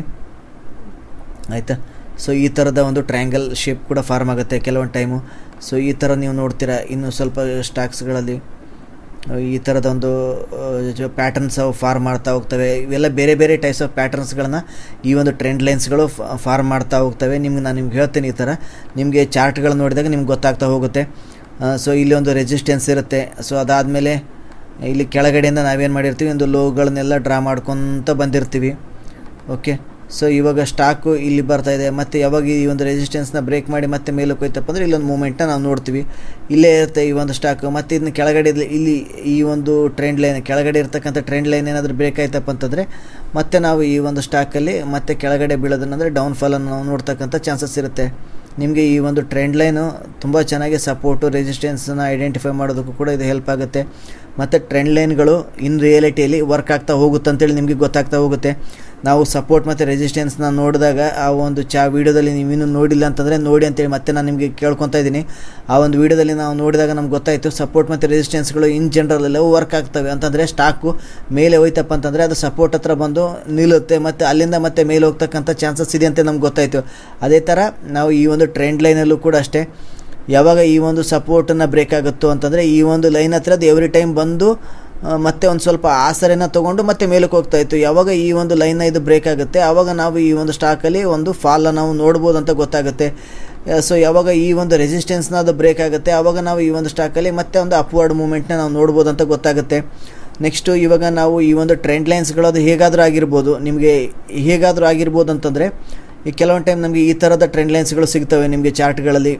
ಆಯಿತಾ ಸೊ ಈ ಥರದ ಒಂದು ಟ್ರ್ಯಾಂಗಲ್ ಶೇಪ್ ಕೂಡ ಫಾರ್ಮ್ ಆಗುತ್ತೆ ಕೆಲವೊಂದು ಟೈಮು ಸೊ ಈ ಥರ ನೀವು ನೋಡ್ತೀರಾ ಇನ್ನು ಸ್ವಲ್ಪ ಸ್ಟಾಕ್ಸ್ಗಳಲ್ಲಿ ಈ ಥರದ ಒಂದು ಪ್ಯಾಟರ್ನ್ಸ್ ಅವು ಫಾರ್ಮ್ ಮಾಡ್ತಾ ಹೋಗ್ತವೆ ಇವೆಲ್ಲ ಬೇರೆ ಬೇರೆ ಟೈಪ್ಸ್ ಆಫ್ ಪ್ಯಾಟರ್ನ್ಸ್ಗಳನ್ನ ಈ ಒಂದು ಟ್ರೆಂಡ್ ಲೈನ್ಸ್ಗಳು ಫಾರ್ಮ್ ಮಾಡ್ತಾ ಹೋಗ್ತವೆ ನಿಮ್ಗೆ ನಾನು ನಿಮ್ಗೆ ಹೇಳ್ತೀನಿ ಈ ಥರ ನಿಮಗೆ ಚಾರ್ಟ್ಗಳು ನೋಡಿದಾಗ ನಿಮ್ಗೆ ಗೊತ್ತಾಗ್ತಾ ಹೋಗುತ್ತೆ ಸೊ ಇಲ್ಲಿ ಒಂದು ರೆಸಿಸ್ಟೆನ್ಸ್ ಇರುತ್ತೆ ಸೊ ಅದಾದಮೇಲೆ ಇಲ್ಲಿ ಕೆಳಗಡೆಯಿಂದ ನಾವೇನು ಮಾಡಿರ್ತೀವಿ ಒಂದು ಲೋಗಳನ್ನೆಲ್ಲ ಡ್ರಾ ಮಾಡ್ಕೊತ ಬಂದಿರ್ತೀವಿ ಓಕೆ ಸೊ ಇವಾಗ ಸ್ಟಾಕು ಇಲ್ಲಿ ಬರ್ತಾ ಇದೆ ಮತ್ತು ಯಾವಾಗ ಈ ಒಂದು ರೆಸಿಸ್ಟೆನ್ಸ್ನ ಬ್ರೇಕ್ ಮಾಡಿ ಮತ್ತೆ ಮೇಲಕ್ಕೆ ಹೋಯ್ತಪ್ಪ ಅಂದರೆ ಇಲ್ಲೊಂದು ಮೂಮೆಂಟ್ನ ನಾವು ನೋಡ್ತೀವಿ ಇಲ್ಲೇ ಇರುತ್ತೆ ಈ ಒಂದು ಸ್ಟಾಕು ಮತ್ತು ಇದನ್ನ ಕೆಳಗಡೆ ಇಲ್ಲಿ ಈ ಒಂದು ಟ್ರೆಂಡ್ ಲೈನ್ ಕೆಳಗಡೆ ಇರ್ತಕ್ಕಂಥ ಟ್ರೆಂಡ್ ಲೈನ್ ಏನಾದರೂ ಬ್ರೇಕ್ ಆಯ್ತಪ್ಪ ಅಂತಂದರೆ ಮತ್ತೆ ನಾವು ಈ ಒಂದು ಸ್ಟಾಕಲ್ಲಿ ಮತ್ತೆ ಕೆಳಗಡೆ ಬೀಳೋದನ್ನಂದರೆ ಡೌನ್ ಫಾಲನ್ನು ನಾವು ನೋಡ್ತಕ್ಕಂಥ ಚಾನ್ಸಸ್ ಇರುತ್ತೆ ನಿಮಗೆ ಈ ಒಂದು ಟ್ರೆಂಡ್ ಲೈನು ತುಂಬ ಚೆನ್ನಾಗಿ ಸಪೋರ್ಟು ರೆಸಿಸ್ಟೆನ್ಸನ್ನು ಐಡೆಂಟಿಫೈ ಮಾಡೋದಕ್ಕೂ ಕೂಡ ಇದು ಹೆಲ್ಪ್ ಆಗುತ್ತೆ ಮತ್ತು ಟ್ರೆಂಡ್ ಲೈನ್ಗಳು ಇನ್ ರಿಯಾಲಿಟಿಯಲ್ಲಿ ವರ್ಕ್ ಆಗ್ತಾ ಹೋಗುತ್ತೆ ಅಂತೇಳಿ ನಿಮಗೆ ಗೊತ್ತಾಗ್ತಾ ಹೋಗುತ್ತೆ ನಾವು ಸಪೋರ್ಟ್ ಮತ್ತು ರೆಸಿಸ್ಟೆನ್ಸ್ನ ನೋಡಿದಾಗ ಆ ಒಂದು ಚಾ ವೀಡಿಯೋದಲ್ಲಿ ನೀವು ಇನ್ನೂ ನೋಡಿಲ್ಲ ಅಂತಂದರೆ ನೋಡಿ ಅಂತೇಳಿ ಮತ್ತೆ ನಾನು ನಿಮಗೆ ಕೇಳ್ಕೊತಾ ಇದ್ದೀನಿ ಆ ಒಂದು ವೀಡಿಯೋದಲ್ಲಿ ನಾವು ನೋಡಿದಾಗ ನಮ್ಗೆ ಗೊತ್ತಾಯಿತು ಸಪೋರ್ಟ್ ಮತ್ತು ರೆಸಿಸ್ಟೆನ್ಸ್ಗಳು ಇನ್ ಜನರಲ್ ಎಲ್ಲವೂ ವರ್ಕ್ ಆಗ್ತವೆ ಅಂತಂದರೆ ಸ್ಟಾಕು ಮೇಲೆ ಹೋಯ್ತಪ್ಪ ಅಂತಂದರೆ ಅದು ಸಪೋರ್ಟ್ ಹತ್ರ ಬಂದು ನಿಲ್ಲುತ್ತೆ ಮತ್ತು ಅಲ್ಲಿಂದ ಮತ್ತೆ ಮೇಲೆ ಹೋಗ್ತಕ್ಕಂಥ ಚಾನ್ಸಸ್ ಇದೆ ಅಂತ ನಮ್ಗೆ ಗೊತ್ತಾಯಿತು ಅದೇ ಥರ ನಾವು ಈ ಒಂದು ಟ್ರೆಂಡ್ ಲೈನಲ್ಲೂ ಕೂಡ ಅಷ್ಟೇ ಯಾವಾಗ ಈ ಒಂದು ಸಪೋರ್ಟನ್ನು ಬ್ರೇಕ್ ಆಗುತ್ತೋ ಅಂತಂದರೆ ಈ ಒಂದು ಲೈನ್ ಹತ್ರ ಅದು ಎವ್ರಿ ಟೈಮ್ ಬಂದು ಆ, ಮತ್ತೆ ಒಂದು ಸ್ವಲ್ಪ ಆಸರೆನ ತೊಗೊಂಡು ಮತ್ತೆ ಮೇಲಕ್ಕೆ ಹೋಗ್ತಾ ಇತ್ತು ಯಾವಾಗ ಈ ಒಂದು ಲೈನ್ನ ಇದು ಬ್ರೇಕ್ ಆಗುತ್ತೆ ಆವಾಗ ನಾವು ಈ ಒಂದು ಸ್ಟಾಕಲ್ಲಿ ಒಂದು ಫಾಲ ನಾವು ನೋಡ್ಬೋದು ಅಂತ ಗೊತ್ತಾಗುತ್ತೆ ಸೊ ಯಾವಾಗ ಈ ಒಂದು ರೆಸಿಸ್ಟೆನ್ಸ್ನ ಅದು ಬ್ರೇಕ್ ಆಗುತ್ತೆ ಆವಾಗ ನಾವು ಈ ಒಂದು ಸ್ಟಾಕಲ್ಲಿ ಮತ್ತೆ ಒಂದು ಅಪ್ವರ್ಡ್ ಮೂಮೆಂಟ್ನ ನಾವು ನೋಡ್ಬೋದು ಅಂತ ಗೊತ್ತಾಗುತ್ತೆ ನೆಕ್ಸ್ಟು ಇವಾಗ ನಾವು ಈ ಒಂದು ಟ್ರೆಂಡ್ ಲೈನ್ಸ್ಗಳು ಅದು ಹೇಗಾದರೂ ಆಗಿರ್ಬೋದು ನಿಮಗೆ ಹೇಗಾದರೂ ಆಗಿರ್ಬೋದು ಅಂತಂದರೆ ಈ ಕೆಲವೊಂದು ಟೈಮ್ ನಮಗೆ ಈ ಥರದ ಟ್ರೆಂಡ್ ಲೈನ್ಸ್ಗಳು ಸಿಗ್ತವೆ ನಿಮಗೆ ಚಾರ್ಟ್ಗಳಲ್ಲಿ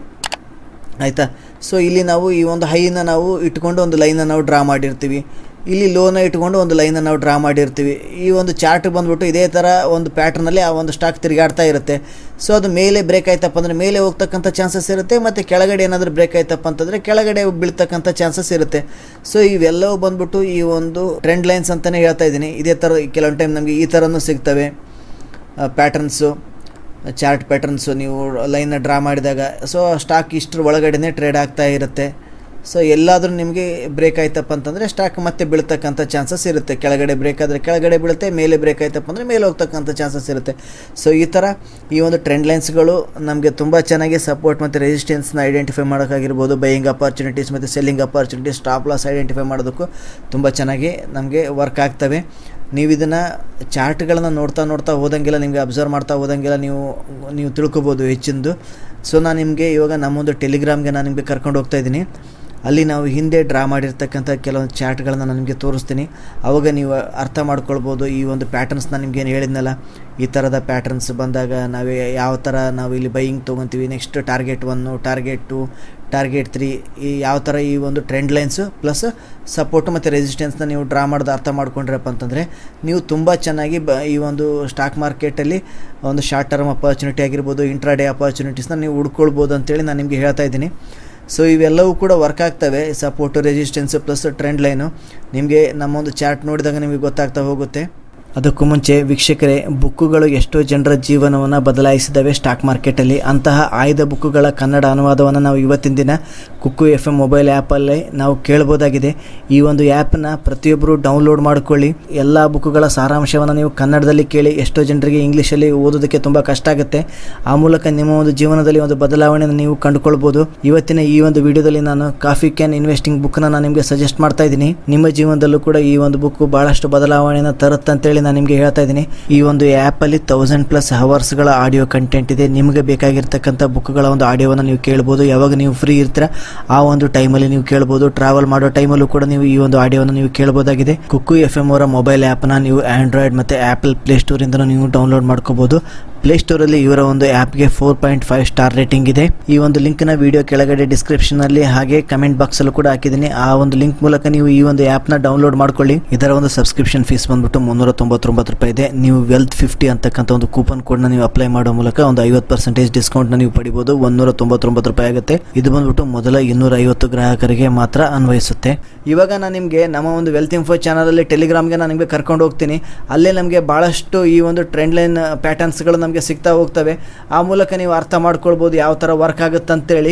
ಆಯಿತಾ ಸೊ ಇಲ್ಲಿ ನಾವು ಈ ಒಂದು ಹೈನ ನಾವು ಇಟ್ಕೊಂಡು ಒಂದು ಲೈನ ನಾವು ಡ್ರಾ ಮಾಡಿರ್ತೀವಿ ಇಲ್ಲಿ ಲೋನ ಇಟ್ಕೊಂಡು ಒಂದು ಲೈನ ನಾವು ಡ್ರಾ ಮಾಡಿರ್ತೀವಿ ಈ ಒಂದು ಚಾರ್ಟ್ ಬಂದ್ಬಿಟ್ಟು ಇದೇ ಥರ ಒಂದು ಪ್ಯಾಟ್ರನಲ್ಲಿ ಆ ಒಂದು ಸ್ಟಾಕ್ ತಿರುಗಾಡ್ತಾ ಇರುತ್ತೆ ಸೊ ಅದು ಮೇಲೆ ಬ್ರೇಕ್ ಆಯ್ತಪ್ಪ ಅಂದರೆ ಮೇಲೆ ಹೋಗ್ತಕ್ಕಂಥ ಚಾನ್ಸಸ್ ಇರುತ್ತೆ ಮತ್ತು ಕೆಳಗಡೆ ಏನಾದರೂ ಬ್ರೇಕ್ ಆಯ್ತಪ್ಪ ಅಂತಂದರೆ ಕೆಳಗಡೆ ಬೀಳ್ತಕ್ಕಂಥ ಚಾನ್ಸಸ್ ಇರುತ್ತೆ ಸೊ ಇವೆಲ್ಲವೂ ಬಂದ್ಬಿಟ್ಟು ಈ ಒಂದು ಟ್ರೆಂಡ್ ಲೈನ್ಸ್ ಅಂತಲೇ ಹೇಳ್ತಾ ಇದ್ದೀನಿ ಇದೇ ಥರ ಕೆಲವೊಂದು ಟೈಮ್ ನಮಗೆ ಈ ಥರನೂ ಸಿಗ್ತವೆ ಪ್ಯಾಟರ್ನ್ಸು ಚಾರ್ಟ್ ಪ್ಯಾಟರ್ನ್ಸು ನೀವು ಲೈನ್ನ ಡ್ರಾ ಮಾಡಿದಾಗ ಸೊ ಸ್ಟಾಕ್ ಇಷ್ಟರ ಒಳಗಡೆನೇ ಟ್ರೇಡ್ ಆಗ್ತಾ ಇರುತ್ತೆ ಸೊ ಎಲ್ಲಾದರೂ ನಿಮಗೆ ಬ್ರೇಕ್ ಆಯ್ತಪ್ಪ ಅಂತಂದರೆ ಸ್ಟಾಕ್ ಮತ್ತೆ ಬೀಳ್ತಕ್ಕಂಥ ಚಾನ್ಸಸ್ ಇರುತ್ತೆ ಕೆಳಗಡೆ ಬ್ರೇಕ್ ಆದರೆ ಕೆಳಗಡೆ ಬೀಳುತ್ತೆ ಮೇಲೆ ಬ್ರೇಕ್ ಆಯ್ತಪ್ಪ ಅಂದರೆ ಮೇಲೆ ಹೋಗ್ತಕ್ಕಂಥ ಚಾನ್ಸಸ್ ಇರುತ್ತೆ ಸೊ ಈ ಥರ ಈ ಒಂದು ಟ್ರೆಂಡ್ ಲೈನ್ಸ್ಗಳು ನಮಗೆ ತುಂಬ ಚೆನ್ನಾಗಿ ಸಪೋರ್ಟ್ ಮತ್ತು ರೆಸಿಸ್ಟೆನ್ಸ್ನ ಐಡೆಂಟಿಫೈ ಮಾಡೋಕ್ಕಾಗಿರ್ಬೋದು ಬೈಯಿಂಗ್ ಅಪಾರ್ಚುನಿಟೀಸ್ ಮತ್ತು selling opportunities stop loss identify ಮಾಡೋದಕ್ಕೂ ತುಂಬ ಚೆನ್ನಾಗಿ ನಮಗೆ ವರ್ಕ್ ಆಗ್ತವೆ ನೀವು ಇದನ್ನು ಚಾರ್ಟ್ಗಳನ್ನು ನೋಡ್ತಾ ನೋಡ್ತಾ ಹೋದಂಗೆಲ್ಲ ನಿಮಗೆ ಅಬ್ಸರ್ವ್ ಮಾಡ್ತಾ ಹೋದಂಗೆಲ್ಲ ನೀವು ನೀವು ತಿಳ್ಕೊಬೋದು ಹೆಚ್ಚಿಂದು ಸೊ ನಾನು ನಿಮಗೆ ಇವಾಗ ನಮ್ಮೊಂದು ಟೆಲಿಗ್ರಾಮ್ಗೆ ನಾನು ನಿಮಗೆ ಕರ್ಕೊಂಡು ಹೋಗ್ತಾ ಇದ್ದೀನಿ ಅಲ್ಲಿ ನಾವು ಹಿಂದೆ ಡ್ರಾ ಮಾಡಿರ್ತಕ್ಕಂಥ ಕೆಲವೊಂದು ಚಾರ್ಟ್ಗಳನ್ನು ನಾನು ನಿಮಗೆ ತೋರಿಸ್ತೀನಿ ಆವಾಗ ನೀವು ಅರ್ಥ ಮಾಡ್ಕೊಳ್ಬೋದು ಈ ಒಂದು ಪ್ಯಾಟರ್ನ್ಸ್ನ ನಿಮ್ಗೆ ಏನು ಹೇಳಿದ್ನಲ್ಲ ಈ ಥರದ ಪ್ಯಾಟರ್ನ್ಸ್ ಬಂದಾಗ ನಾವು ಯಾವ ಥರ ನಾವು ಇಲ್ಲಿ ಬೈಯಿಂಗ್ ತೊಗೊತೀವಿ next target one target two target three ಈ ಯಾವ ಥರ ಈ ಒಂದು ಟ್ರೆಂಡ್ ಲೈನ್ಸು ಪ್ಲಸ್ ಸಪೋರ್ಟು ಮತ್ತು ರೆಸಿಸ್ಟೆನ್ಸ್ನ ನೀವು ಡ್ರಾ ಮಾಡೋದು ಅರ್ಥ ಮಾಡ್ಕೊಂಡ್ರಪ್ಪ ಅಂತಂದರೆ ನೀವು ತುಂಬ ಚೆನ್ನಾಗಿ ಬ ಈ ಒಂದು ಸ್ಟಾಕ್ ಮಾರ್ಕೆಟಲ್ಲಿ ಒಂದು ಶಾರ್ಟ್ ಟರ್ಮ್ ಅಪಾರ್ಚುನಿಟಿ ಆಗಿರ್ಬೋದು ಇಂಟ್ರಾಡೇ ಅಪಾರ್ಚುನಿಟೀಸ್ನ ನೀವು ಹುಡ್ಕೊಳ್ಬೋದು ಅಂತೇಳಿ ನಾನು ನಿಮಗೆ ಹೇಳ್ತಾ ಇದ್ದೀನಿ ಸೊ ಇವೆಲ್ಲವೂ ಕೂಡ ವರ್ಕ್ ಆಗ್ತವೆ support resistance plus trend line ನಿಮಗೆ ನಮ್ಮೊಂದು ಚಾರ್ಟ್ ನೋಡಿದಾಗ ನಿಮಗೆ ಗೊತ್ತಾಗ್ತಾ ಹೋಗುತ್ತೆ ಅದಕ್ಕೂ ಮುಂಚೆ ವೀಕ್ಷಕರೇ ಬುಕ್ಕುಗಳು ಎಷ್ಟೋ ಜನರ ಜೀವನವನ್ನು ಬದಲಾಯಿಸಿದವೆ ಸ್ಟಾಕ್ ಮಾರ್ಕೆಟಲ್ಲಿ ಅಂತಹ ಆಯ್ದ ಬುಕ್ಕುಗಳ ಕನ್ನಡ ಅನುವಾದವನ್ನು ನಾವು ಇವತ್ತಿನ ದಿನ ಕುಕ್ಕು ಎಫ್ ಎಮ್ ಮೊಬೈಲ್ ಆ್ಯಪಲ್ಲೇ ನಾವು ಕೇಳ್ಬೋದಾಗಿದೆ ಈ ಒಂದು ಆ್ಯಪನ್ನ ಪ್ರತಿಯೊಬ್ಬರು ಡೌನ್ಲೋಡ್ ಮಾಡಿಕೊಳ್ಳಿ ಎಲ್ಲ ಬುಕ್ಕುಗಳ ಸಾರಾಂಶವನ್ನು ನೀವು ಕನ್ನಡದಲ್ಲಿ ಕೇಳಿ ಎಷ್ಟೋ ಜನರಿಗೆ ಇಂಗ್ಲೀಷಲ್ಲಿ ಓದೋದಕ್ಕೆ ತುಂಬ ಕಷ್ಟ ಆಗುತ್ತೆ ಆ ಮೂಲಕ ನಿಮ್ಮ ಒಂದು ಜೀವನದಲ್ಲಿ ಒಂದು ಬದಲಾವಣೆಯನ್ನು ನೀವು ಕಂಡುಕೊಳ್ಬೋದು ಇವತ್ತಿನ ಈ ಒಂದು ವಿಡಿಯೋದಲ್ಲಿ ನಾನು ಕಾಫಿ ಕ್ಯಾನ್ ಇನ್ವೆಸ್ಟಿಂಗ್ ಬುಕ್ನ ನಾನು ನಿಮಗೆ ಸಜೆಸ್ಟ್ ಮಾಡ್ತಾ ಇದ್ದೀನಿ ನಿಮ್ಮ ಜೀವನದಲ್ಲೂ ಕೂಡ ಈ ಒಂದು ಬುಕ್ ಬಹಳಷ್ಟು ಬದಲಾವಣೆಯನ್ನು ತರುತ್ತಂತೇಳಿ ನಾನು ನಿಮಗೆ ಹೇಳ್ತಾ ಇದ್ದೀನಿ ಈ ಒಂದು ಆ್ಯಪಲ್ಲಿ ತೌಸಂಡ್ ಪ್ಲಸ್ ಹವರ್ಸ್ಗಳ ಆಡಿಯೋ ಕಂಟೆಂಟ್ ಇದೆ ನಿಮಗೆ ಬೇಕಾಗಿರ್ತಕ್ಕಂಥ ಬುಕ್ಗಳ ಒಂದು ಆಡಿಯೋವನ್ನು ನೀವು ಕೇಳ್ಬೋದು ಯಾವಾಗ ನೀವು ಫ್ರೀ ಇರ್ತೀರ ಆ ಒಂದು ಟೈಮಲ್ಲಿ ನೀವು ಕೇಳ್ಬೋದು ಟ್ರಾವೆಲ್ ಮಾಡೋ ಟೈಮಲ್ಲೂ ಕೂಡ ನೀವು ಈ ಒಂದು ಆಡಿಯೋವನ್ನು ನೀವು ಕೇಳ್ಬೋದಾಗಿದೆ ಕುಕ್ಕು ಎಫ್ ಎಮ್ ಅವರ ಮೊಬೈಲ್ ಆ್ಯಪ್ನ ನೀವು ಆಂಡ್ರಾಯ್ಡ್ ಮತ್ತು ಆ್ಯಪಲ್ ಪ್ಲೇಸ್ಟೋರಿಂದ ನೀವು ಡೌನ್ಲೋಡ್ ಮಾಡ್ಕೋಬೋದು ಪ್ಲೇಸ್ಟೋರಲ್ಲಿ ಇವರ ಒಂದು ಆ್ಯಪ್ಗೆ four point five star rating ಇದೆ ಈ ಒಂದು ಲಿಂಕ್ನ ವಿಡಿಯೋ ಕೆಳಗಡೆ ಡಿಸ್ಕ್ರಿಪ್ಷನಲ್ಲಿ ಹಾಗೆ ಕಮೆಂಟ್ ಬಾಕ್ಸಲ್ಲೂ ಕೂಡ ಹಾಕಿದ್ದೀನಿ ಆ ಒಂದು ಲಿಂಕ್ ಮೂಲಕ ನೀವು ಈ ಒಂದು ಆ್ಯಪ್ನ ಡೌನ್ಲೋಡ್ ಮಾಡ್ಕೊಳ್ಳಿ ಇದರ ಒಂದು ಸಬ್ಸ್ಕ್ರಿಪ್ಷನ್ ಫೀಸ್ ಬಂದ್ಬಿಟ್ಟು ಮುನ್ನೂರ ತೊಂಬತ್ತೊಂಬತ್ತು ರೂಪಾಯಿ ಇದೆ ನೀವು ವೆಲ್ತ್ ಫಿಫ್ಟಿ ಅಂತಕ್ಕಂಥ ಒಂದು ಕೂಪನ್ ಕೋಡ್ನ ನೀವು ಅಪ್ಲೈ ಮಾಡೋ ಮೂಲಕ ಒಂದು ಐವತ್ತು ಪರ್ಸೆಂಟೇಜ್ ಡಿಸ್ಕೌಂಟ್ನ ನೀವು ಪಡಿಬೋದು ಒಂದೂರ ತೊಂಬತ್ತೊಂಬತ್ತು ರೂಪಾಯಿ ಆಗುತ್ತೆ ಇದು ಬಂದ್ಬಿಟ್ಟು ಮೊದಲ ಇನ್ನೂರ ಐವತ್ತು ಗ್ರಾಹಕರಿಗೆ ಮಾತ್ರ ಅನ್ವಯಿಸುತ್ತೆ ಇವಾಗ ನಾನು ನಿಮಗೆ ನಮ್ಮ ಒಂದು ವೆಲ್ತ್ ಇನ್ಫೋ ಚಾನಲಲ್ಲಿ ಟೆಲಿಗ್ರಾಮ್ಗೆ ನಾನು ನಿಮಗೆ ಕರ್ಕೊಂಡು ಹೋಗ್ತೀನಿ ಅಲ್ಲೇ ನಮಗೆ ಭಾಳಷ್ಟು ಈ ಒಂದು ಟ್ರೆಂಡ್ ಲೈನ್ ಪ್ಯಾಟರ್ನ್ಸ್ಗಳು ನಮಗೆ ಸಿಗ್ತಾ ಹೋಗ್ತವೆ ಆ ಮೂಲಕ ನೀವು ಅರ್ಥ ಮಾಡ್ಕೊಳ್ಬೋದು ಯಾವ ಥರ ವರ್ಕ್ ಆಗುತ್ತಂತೇಳಿ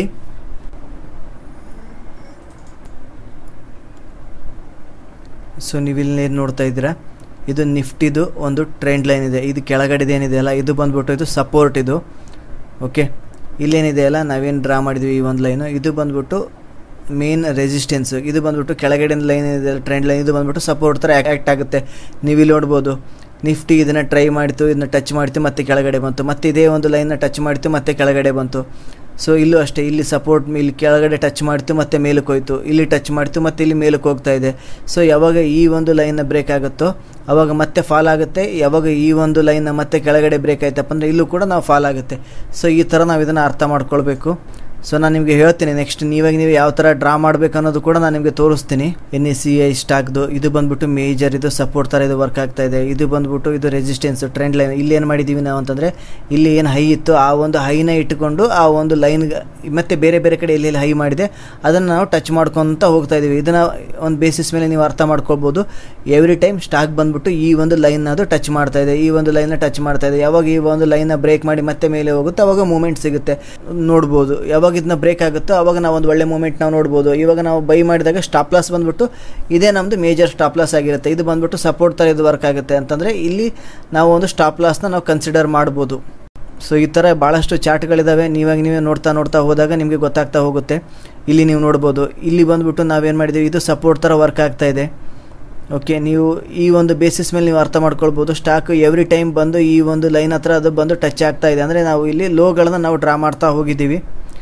ಸೊ ನೀವು ಇಲ್ಲಿ ಏನು ನೋಡ್ತಾ ಇದ್ದೀರಾ ಇದು ನಿಫ್ಟಿದು ಒಂದು ಟ್ರೆಂಡ್ ಲೈನ್ ಇದೆ ಇದು ಕೆಳಗಡೆದು ಏನಿದೆ ಅಲ್ಲ ಇದು ಬಂದ್ಬಿಟ್ಟು ಇದು ಸಪೋರ್ಟ್ ಇದು ಓಕೆ ಇಲ್ಲೇನಿದೆ ಅಲ್ಲ ನಾವೇನು ಡ್ರಾ ಮಾಡಿದ್ವಿ ಈ ಒಂದು ಲೈನು ಇದು ಬಂದ್ಬಿಟ್ಟು ಮೇನ್ ರೆಸಿಸ್ಟೆನ್ಸು ಇದು ಬಂದ್ಬಿಟ್ಟು ಕೆಳಗಡೆ ಲೈನ್ ಇದೆ ಟ್ರೆಂಡ್ ಲೈನ್ ಇದು ಬಂದ್ಬಿಟ್ಟು ಸಪೋರ್ಟ್ ಥರ ಆ್ಯಕ್ಟ್ ಆಗುತ್ತೆ ನೀವು ಇಲ್ಲಿ ನೋಡ್ಬೋದು ನಿಫ್ಟಿ ಇದನ್ನು ಟ್ರೈ ಮಾಡಿತು ಇದನ್ನ ಟಚ್ ಮಾಡಿತು ಮತ್ತೆ ಕೆಳಗಡೆ ಬಂತು ಮತ್ತೆ ಇದೇ ಒಂದು ಲೈನ್ನ ಟಚ್ ಮಾಡಿತು ಮತ್ತೆ ಕೆಳಗಡೆ ಬಂತು ಸೊ ಇಲ್ಲೂ ಅಷ್ಟೇ ಇಲ್ಲಿ ಸಪೋರ್ಟ್ ಇಲ್ಲಿ ಕೆಳಗಡೆ ಟಚ್ ಮಾಡಿತು ಮತ್ತೆ ಮೇಲಕ್ಕೆ ಹೋಯ್ತು ಇಲ್ಲಿ ಟಚ್ ಮಾಡಿತು ಮತ್ತೆ ಇಲ್ಲಿ ಮೇಲಕ್ಕೆ ಹೋಗ್ತಾ ಇದೆ ಸೊ ಯಾವಾಗ ಈ ಒಂದು ಲೈನ್ನ ಬ್ರೇಕ್ ಆಗುತ್ತೋ ಅವಾಗ ಮತ್ತೆ ಫಾಲ್ ಆಗುತ್ತೆ ಯಾವಾಗ ಈ ಒಂದು ಲೈನ್ನ ಮತ್ತೆ ಕೆಳಗಡೆ ಬ್ರೇಕ್ ಆಯ್ತಪ್ಪ ಅಂದರೆ ಇಲ್ಲೂ ಕೂಡ ನಾವು ಫಾಲ್ ಆಗುತ್ತೆ ಸೊ ಈ ಥರ ನಾವು ಇದನ್ನು ಅರ್ಥ ಮಾಡ್ಕೊಳ್ಬೇಕು ಸೊ ನಾನು ನಿಮಗೆ ಹೇಳ್ತೀನಿ ನೆಕ್ಸ್ಟ್ ನೀವಾಗ ನೀವು ಯಾವ ಥರ ಡ್ರಾ ಮಾಡಬೇಕು ಅನ್ನೋದು ಕೂಡ ನಾನು ನಿಮಗೆ ತೋರಿಸ್ತೀನಿ ಎನ್ ಎಸ್ ಸಿ ಐ ಸ್ಟಾಕ್ದು ಇದು ಬಂದ್ಬಿಟ್ಟು ಮೇಜರ್ ಇದು ಸಪೋರ್ಟ್ ಥರ ಇದು ವರ್ಕ್ ಆಗ್ತಾ ಇದೆ ಇದು ಬಂದ್ಬಿಟ್ಟು ಇದು ರೆಸಿಸ್ಟೆನ್ಸ್ ಟ್ರೆಂಡ್ ಲೈನ್ ಇಲ್ಲಿ ಏನು ಮಾಡಿದ್ದೀವಿ ನಾವು ಅಂತಂದರೆ ಇಲ್ಲಿ ಏನು ಹೈ ಇತ್ತು ಆ ಒಂದು ಹೈನ ಇಟ್ಟುಕೊಂಡು ಆ ಒಂದು ಲೈನ್ ಮತ್ತೆ ಬೇರೆ ಬೇರೆ ಕಡೆ ಎಲ್ಲೆಲ್ಲಿ ಹೈ ಮಾಡಿದೆ ಅದನ್ನು ನಾವು ಟಚ್ ಮಾಡ್ಕೊತ ಹೋಗ್ತಾ ಇದ್ದೀವಿ ಇದನ್ನು ಒಂದು ಬೇಸಿಸ್ ಮೇಲೆ ನೀವು ಅರ್ಥ ಮಾಡ್ಕೊಳ್ಬೋದು ಎವ್ರಿ ಟೈಮ್ ಸ್ಟಾಕ್ ಬಂದ್ಬಿಟ್ಟು ಈ ಒಂದು ಲೈನ್ ಅದು ಟಚ್ ಮಾಡ್ತಾ ಇದೆ ಈ ಒಂದು ಲೈನ್ನ ಟಚ್ ಮಾಡ್ತಾ ಇದೆ ಯಾವಾಗ ಈ ಒಂದು ಲೈನ್ನ ಬ್ರೇಕ್ ಮಾಡಿ ಮತ್ತೆ ಮೇಲೆ ಹೋಗುತ್ತೆ ಅವಾಗ ಮೂಮೆಂಟ್ ಸಿಗುತ್ತೆ ನೋಡ್ಬೋದು ಯಾವಾಗ ಇದನ್ನ ಬ್ರೇಕ್ ಆಗುತ್ತೋ ಅವಾಗ ನಾವು ಒಂದು ಒಳ್ಳೆ ಮೂಮೆಂಟ್ ನಾವು ನೋಡ್ಬೋದು ಇವಾಗ ನಾವು ಬೈ ಮಾಡಿದಾಗ ಸ್ಟಾಪ್ ಲಾಸ್ ಬಂದ್ಬಿಟ್ಟು ಇದೇ ನಮ್ಮದು ಮೇಜರ್ ಸ್ಟಾಪ್ ಲಾಸ್ ಆಗಿರುತ್ತೆ ಇದು ಬಂದ್ಬಿಟ್ಟು ಸಪೋರ್ಟ್ ಥರ ಇದು ವರ್ಕ್ ಆಗುತ್ತೆ ಅಂತಂದರೆ ಇಲ್ಲಿ ನಾವು ಒಂದು ಸ್ಟಾಪ್ ಲಾಸ್ನ ನಾವು ಕನ್ಸಿಡರ್ ಮಾಡ್ಬೋದು ಸೊ ಈ ಥರ ಭಾಳಷ್ಟು ಚಾರ್ಟ್ಗಳಿದ್ದಾವೆ ನೀವಾಗ ನೀವೇ ನೋಡ್ತಾ ನೋಡ್ತಾ ಹೋದಾಗ ನಿಮಗೆ ಗೊತ್ತಾಗ್ತಾ ಹೋಗುತ್ತೆ ಇಲ್ಲಿ ನೀವು ನೋಡ್ಬೋದು ಇಲ್ಲಿ ಬಂದುಬಿಟ್ಟು ನಾವೇನು ಮಾಡಿದ್ದೀವಿ ಇದು ಸಪೋರ್ಟ್ ಥರ ವರ್ಕ್ ಆಗ್ತಾ ಇದೆ ಓಕೆ ನೀವು ಈ ಒಂದು ಬೇಸಿಸ್ ಮೇಲೆ ನೀವು ಅರ್ಥ ಮಾಡ್ಕೊಳ್ಬೋದು ಸ್ಟಾಕ್ ಎವ್ರಿ ಟೈಮ್ ಬಂದು ಈ ಒಂದು ಲೈನ್ ಹತ್ರ ಅದು ಬಂದು ಟಚ್ ಆಗ್ತಾ ಇದೆ ಅಂದರೆ ನಾವು ಇಲ್ಲಿ ಲೋಗಳನ್ನು ನಾವು ಡ್ರಾ ಮಾಡ್ತಾ ಹೋಗಿದ್ದೀವಿ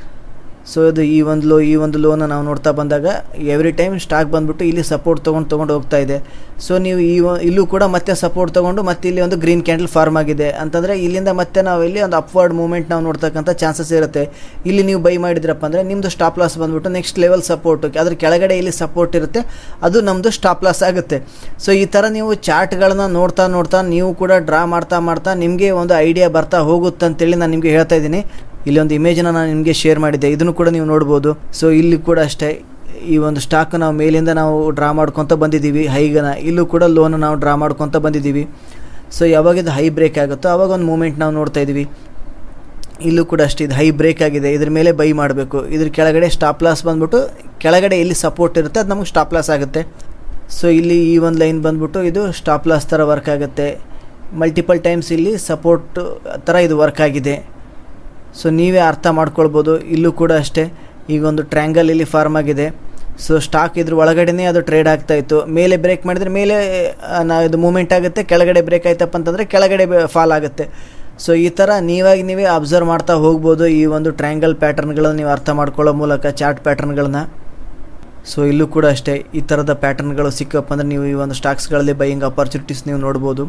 ಸೊ ಇದು ಈ ಒಂದು ಲೋ ಈ ಒಂದು ಲೋನ ನಾವು ನೋಡ್ತಾ ಬಂದಾಗ ಎವ್ರಿ ಟೈಮ್ ಸ್ಟಾಕ್ ಬಂದುಬಿಟ್ಟು ಇಲ್ಲಿ ಸಪೋರ್ಟ್ ತೊಗೊಂಡು ತೊಗೊಂಡು ಹೋಗ್ತಾ ಇದೆ ಸೊ ನೀವು ಈ ಇಲ್ಲೂ ಕೂಡ ಮತ್ತೆ ಸಪೋರ್ಟ್ ತೊಗೊಂಡು ಮತ್ತೆ ಇಲ್ಲಿ ಒಂದು ಗ್ರೀನ್ ಕ್ಯಾಂಡಲ್ ಫಾರ್ಮ್ ಆಗಿದೆ ಅಂತಂದರೆ ಇಲ್ಲಿಂದ ಮತ್ತೆ ನಾವು ಇಲ್ಲಿ ಒಂದು ಅಪ್ವರ್ಡ್ ಮೂಮೆಂಟ್ ನಾವು ನೋಡ್ತಕ್ಕಂಥ ಚಾನ್ಸಸ್ ಇರುತ್ತೆ ಇಲ್ಲಿ ನೀವು ಬೈ ಮಾಡಿದ್ರಪ್ಪ ಅಂದರೆ ನಿಮ್ಮದು ಸ್ಟಾಪ್ ಲಾಸ್ ಬಂದುಬಿಟ್ಟು ನೆಕ್ಸ್ಟ್ ಲೆವೆಲ್ ಸಪೋರ್ಟ್ ಅದ್ರ ಕೆಳಗಡೆ ಇಲ್ಲಿ ಸಪೋರ್ಟ್ ಇರುತ್ತೆ ಅದು ನಮ್ಮದು ಸ್ಟಾಪ್ ಲಾಸ್ ಆಗುತ್ತೆ ಸೊ ಈ ಥರ ನೀವು ಚಾರ್ಟ್ಗಳನ್ನ ನೋಡ್ತಾ ನೋಡ್ತಾ ನೀವು ಕೂಡ ಡ್ರಾ ಮಾಡ್ತಾ ಮಾಡ್ತಾ ನಿಮಗೆ ಒಂದು ಐಡಿಯಾ ಬರ್ತಾ ಹೋಗುತ್ತೆ ಅಂತೇಳಿ ನಾನು ನಿಮಗೆ ಹೇಳ್ತಾ ಇದ್ದೀನಿ ಇಲ್ಲಿ ಒಂದು ಇಮೇಜನ್ನ ನಾನು ನಿಮಗೆ ಶೇರ್ ಮಾಡಿದ್ದೆ ಇದನ್ನು ಕೂಡ ನೀವು ನೋಡ್ಬೋದು ಸೊ ಇಲ್ಲಿ ಕೂಡ ಅಷ್ಟೇ ಈ ಒಂದು ಸ್ಟಾಕ್ ನಾವು ಮೇಲಿಂದ ನಾವು ಡ್ರಾ ಮಾಡ್ಕೊತ ಬಂದಿದ್ದೀವಿ ಹೈಗನ ಇಲ್ಲೂ ಕೂಡ ಲೋನ್ ನಾವು ಡ್ರಾ ಮಾಡ್ಕೊತ ಬಂದಿದ್ದೀವಿ ಸೊ ಯಾವಾಗ ಇದು ಹೈ ಬ್ರೇಕ್ ಆಗುತ್ತೋ ಆವಾಗ ಒಂದು ಮೂಮೆಂಟ್ ನಾವು ನೋಡ್ತಾ ಇದ್ದೀವಿ ಇಲ್ಲೂ ಕೂಡ ಅಷ್ಟೇ ಇದು ಹೈ ಬ್ರೇಕ್ ಆಗಿದೆ ಇದ್ರ ಮೇಲೆ ಬೈ ಮಾಡಬೇಕು ಇದ್ರ ಕೆಳಗಡೆ ಸ್ಟಾಪ್ ಲಾಸ್ ಬಂದ್ಬಿಟ್ಟು ಕೆಳಗಡೆ ಎಲ್ಲಿ ಸಪೋರ್ಟ್ ಇರುತ್ತೆ ಅದು ನಮಗೆ ಸ್ಟಾಪ್ ಲಾಸ್ ಆಗುತ್ತೆ ಸೊ ಇಲ್ಲಿ ಈ ಒಂದು ಲೈನ್ ಬಂದ್ಬಿಟ್ಟು ಇದು ಸ್ಟಾಪ್ ಲಾಸ್ ಥರ ವರ್ಕ್ ಆಗುತ್ತೆ ಮಲ್ಟಿಪಲ್ ಟೈಮ್ಸ್ ಇಲ್ಲಿ ಸಪೋರ್ಟ್ ಥರ ಇದು ವರ್ಕ್ ಆಗಿದೆ ಸೊ ನೀವೇ ಅರ್ಥ ಮಾಡ್ಕೊಳ್ಬೋದು ಇಲ್ಲೂ ಕೂಡ ಅಷ್ಟೇ ಈಗ ಒಂದು ಟ್ರ್ಯಾಂಗಲ್ ಇಲ್ಲಿ ಫಾರ್ಮ್ ಆಗಿದೆ ಸೊ ಸ್ಟಾಕ್ ಇದ್ರ ಒಳಗಡೆನೇ ಅದು ಟ್ರೇಡ್ ಆಗ್ತಾ ಇತ್ತು ಮೇಲೆ ಬ್ರೇಕ್ ಮಾಡಿದರೆ ಮೇಲೆ ನಾವು ಇದು ಮೂಮೆಂಟ್ ಆಗುತ್ತೆ ಕೆಳಗಡೆ ಬ್ರೇಕ್ ಆಯ್ತಪ್ಪ ಅಂತಂದರೆ ಕೆಳಗಡೆ ಫಾಲ್ ಆಗುತ್ತೆ ಸೊ ಈ ಥರ ನೀವಾಗಿ ನೀವೇ ಅಬ್ಸರ್ವ್ ಮಾಡ್ತಾ ಹೋಗ್ಬೋದು ಈ ಒಂದು ಟ್ರ್ಯಾಂಗಲ್ ಪ್ಯಾಟರ್ನ್ಗಳನ್ನು ನೀವು ಅರ್ಥ ಮಾಡ್ಕೊಳ್ಳೋ ಮೂಲಕ ಚಾರ್ಟ್ ಪ್ಯಾಟರ್ನ್ಗಳನ್ನ ಸೊ ಇಲ್ಲೂ ಕೂಡ ಅಷ್ಟೇ ಈ ಥರದ ಪ್ಯಾಟರ್ನ್ಗಳು ಸಿಕ್ಕಪ್ಪ ಅಂದರೆ ನೀವು ಈ ಒಂದು ಸ್ಟಾಕ್ಸ್ಗಳಲ್ಲಿ ಬೈಯಿಂಗ್ ಅಪರ್ಚುನಿಟೀಸ್ ನೀವು ನೋಡ್ಬೋದು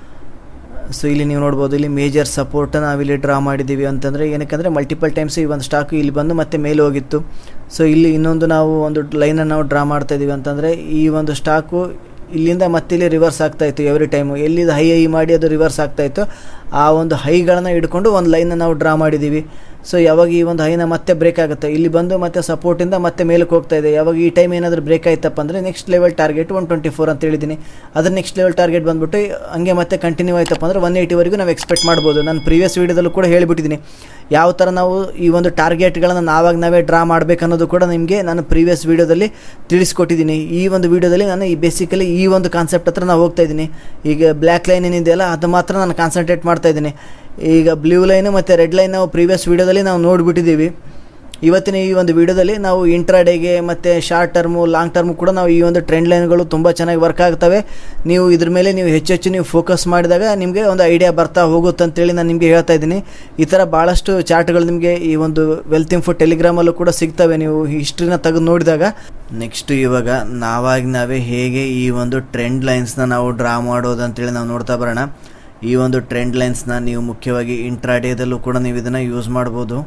ಸೊ ಇಲ್ಲಿ ನೀವು ನೋಡ್ಬೋದು ಇಲ್ಲಿ ಮೇಜರ್ ಸಪೋರ್ಟ್ ನಾವಿಲ್ಲಿ ಡ್ರಾ ಮಾಡಿದ್ದೀವಿ ಅಂತಂದರೆ ಏನಕ್ಕಂದರೆ ಮಲ್ಟಿಪಲ್ ಟೈಮ್ಸ್ ಈ ಒಂದು ಸ್ಟಾಕು ಇಲ್ಲಿ ಬಂದು ಮತ್ತೆ ಮೇಲೆ ಹೋಗಿತ್ತು ಸೊ ಇಲ್ಲಿ ಇನ್ನೊಂದು ನಾವು ಒಂದು ಲೈನನ್ನು ನಾವು ಡ್ರಾ ಮಾಡ್ತಾ ಇದ್ದೀವಿ ಅಂತಂದರೆ ಈ ಒಂದು ಸ್ಟಾಕು ಇಲ್ಲಿಂದ ಮತ್ತೆ ಇಲ್ಲಿ ರಿವರ್ಸ್ ಆಗ್ತಾ ಇತ್ತು ಎವ್ರಿ ಟೈಮು ಎಲ್ಲಿದು ಹೈ ಹೈ ಮಾಡಿ ಅದು ರಿವರ್ಸ್ ಆಗ್ತಾ ಇತ್ತು ಆ ಒಂದು ಹೈಗಳನ್ನು ಹಿಡ್ಕೊಂಡು ಒಂದು ಲೈನ್ನ ನಾವು ಡ್ರಾ ಮಾಡಿದ್ದೀವಿ ಸೊ ಯಾವಾಗ ಈ ಒಂದು ಹೈನ ಮತ್ತೆ ಬ್ರೇಕ್ ಆಗುತ್ತೆ ಇಲ್ಲಿ ಬಂದು ಮತ್ತೆ ಸಪೋರ್ಟಿಂದ ಮತ್ತೆ ಮೇಲಕ್ಕೆ ಹೋಗ್ತಾ ಇದೆ ಯಾವಾಗ ಈ ಟೈಮ್ ಏನಾದರೂ ಬ್ರೇಕ್ ಆಯ್ತಪ್ಪ ಅಂದರೆ next level target one twenty four ಅಂತ ಹೇಳಿದ್ದೀನಿ ಅದ್ರ ನೆಕ್ಸ್ಟ್ ಲೆವೆಲ್ ಟಾರ್ಗೆಟ್ ಬಂದುಬಿಟ್ಟು ಹಂಗೆ ಮತ್ತೆ ಕಂಟಿನ್ಯೂ ಆಯ್ತಪ್ಪ ಅಂದರೆ ಒನ್ ಏಯ್ಟಿವರೆಗೂ ನಾವು ಎಕ್ಸ್ಪೆಕ್ಟ್ ಮಾಡ್ಬೋದು ನಾನು ಪ್ರೀವಿಯಸ್ ವೀಡಿಯೋದಲ್ಲೂ ಕೂಡ ಹೇಳಿಬಿಟ್ಟಿದ್ದೀನಿ ಯಾವ ಥರ ನಾವು ಈ ಒಂದು ಟಾರ್ಗೆಟ್ಗಳನ್ನು ನಾವಾಗ ನಾವೇ ಡ್ರಾ ಮಾಡಬೇಕನ್ನೋದು ಕೂಡ ನಿಮಗೆ ನಾನು ಪ್ರೀವಿಯಸ್ ವೀಡಿಯೋದಲ್ಲಿ ತಿಳಿಸ್ಕೊಟ್ಟಿದ್ದೀನಿ ಈ ಒಂದು ವೀಡಿಯೋದಲ್ಲಿ ನಾನು ಈ ಬೇಸಿಕಲಿ ಈ ಒಂದು ಕಾನ್ಸೆಪ್ಟ್ ಹತ್ರ ನಾನು ಹೋಗ್ತಾ ಇದ್ದೀನಿ ಈಗ ಬ್ಲ್ಯಾಕ್ ಲೈನ್ ಏನಿದೆಯಲ್ಲ ಅದು ಮಾತ್ರ ನಾನು ಕಾನ್ಸಂಟ್ರೇಟ್ ಮಾಡ್ತಾ ಇದ್ದೀನಿ ಈಗ ಬ್ಲೂ ಲೈನು ಮತ್ತು ರೆಡ್ ಲೈನ್ ನಾವು ಪ್ರೀವಿಯಸ್ ವೀಡಿಯೋದಲ್ಲಿ ನಾವು ನೋಡಿಬಿಟ್ಟಿದ್ದೀವಿ ಇವತ್ತಿನ ಈ ಒಂದು ವಿಡಿಯೋದಲ್ಲಿ ನಾವು ಇಂಟ್ರಾಡೇಗೆ ಮತ್ತು ಶಾರ್ಟ್ ಟರ್ಮು ಲಾಂಗ್ ಟರ್ಮು ಕೂಡ ನಾವು ಈ ಒಂದು ಟ್ರೆಂಡ್ ಲೈನ್ಗಳು ತುಂಬ ಚೆನ್ನಾಗಿ ವರ್ಕ್ ಆಗ್ತವೆ ನೀವು ಇದ್ರ ಮೇಲೆ ನೀವು ಹೆಚ್ಚು ಹೆಚ್ಚು ನೀವು ಫೋಕಸ್ ಮಾಡಿದಾಗ ನಿಮಗೆ ಒಂದು ಐಡಿಯಾ ಬರ್ತಾ ಹೋಗುತ್ತೆ ಅಂತೇಳಿ ನಾನು ನಿಮಗೆ ಹೇಳ್ತಾ ಇದ್ದೀನಿ ಈ ಥರ ಭಾಳಷ್ಟು ಚಾರ್ಟ್ಗಳು ನಿಮಗೆ ಈ ಒಂದು ವೆಲ್ತ್ ಇನ್ಫೋ ಟೆಲಿಗ್ರಾಮಲ್ಲೂ ಕೂಡ ಸಿಗ್ತವೆ ನೀವು ಹಿಸ್ಟ್ರಿನ ತೆಗೆದು ನೋಡಿದಾಗ ನೆಕ್ಸ್ಟ್ ಇವಾಗ ನಾವಾಗಿ ನಾವೇ ಹೇಗೆ ಈ ಒಂದು ಟ್ರೆಂಡ್ ಲೈನ್ಸ್ನ ನಾವು ಡ್ರಾ ಮಾಡೋದು ಅಂತೇಳಿ ನಾವು ನೋಡ್ತಾ ಬರೋಣ ಈ ಒಂದು ಟ್ರೆಂಡ್ ಲೈನ್ಸ್ನ ನೀವು ಮುಖ್ಯವಾಗಿ ಇಂಟ್ರಾಡೇದಲ್ಲೂ ಕೂಡ ನೀವು ಇದನ್ನು ಯೂಸ್ ಮಾಡ್ಬೋದು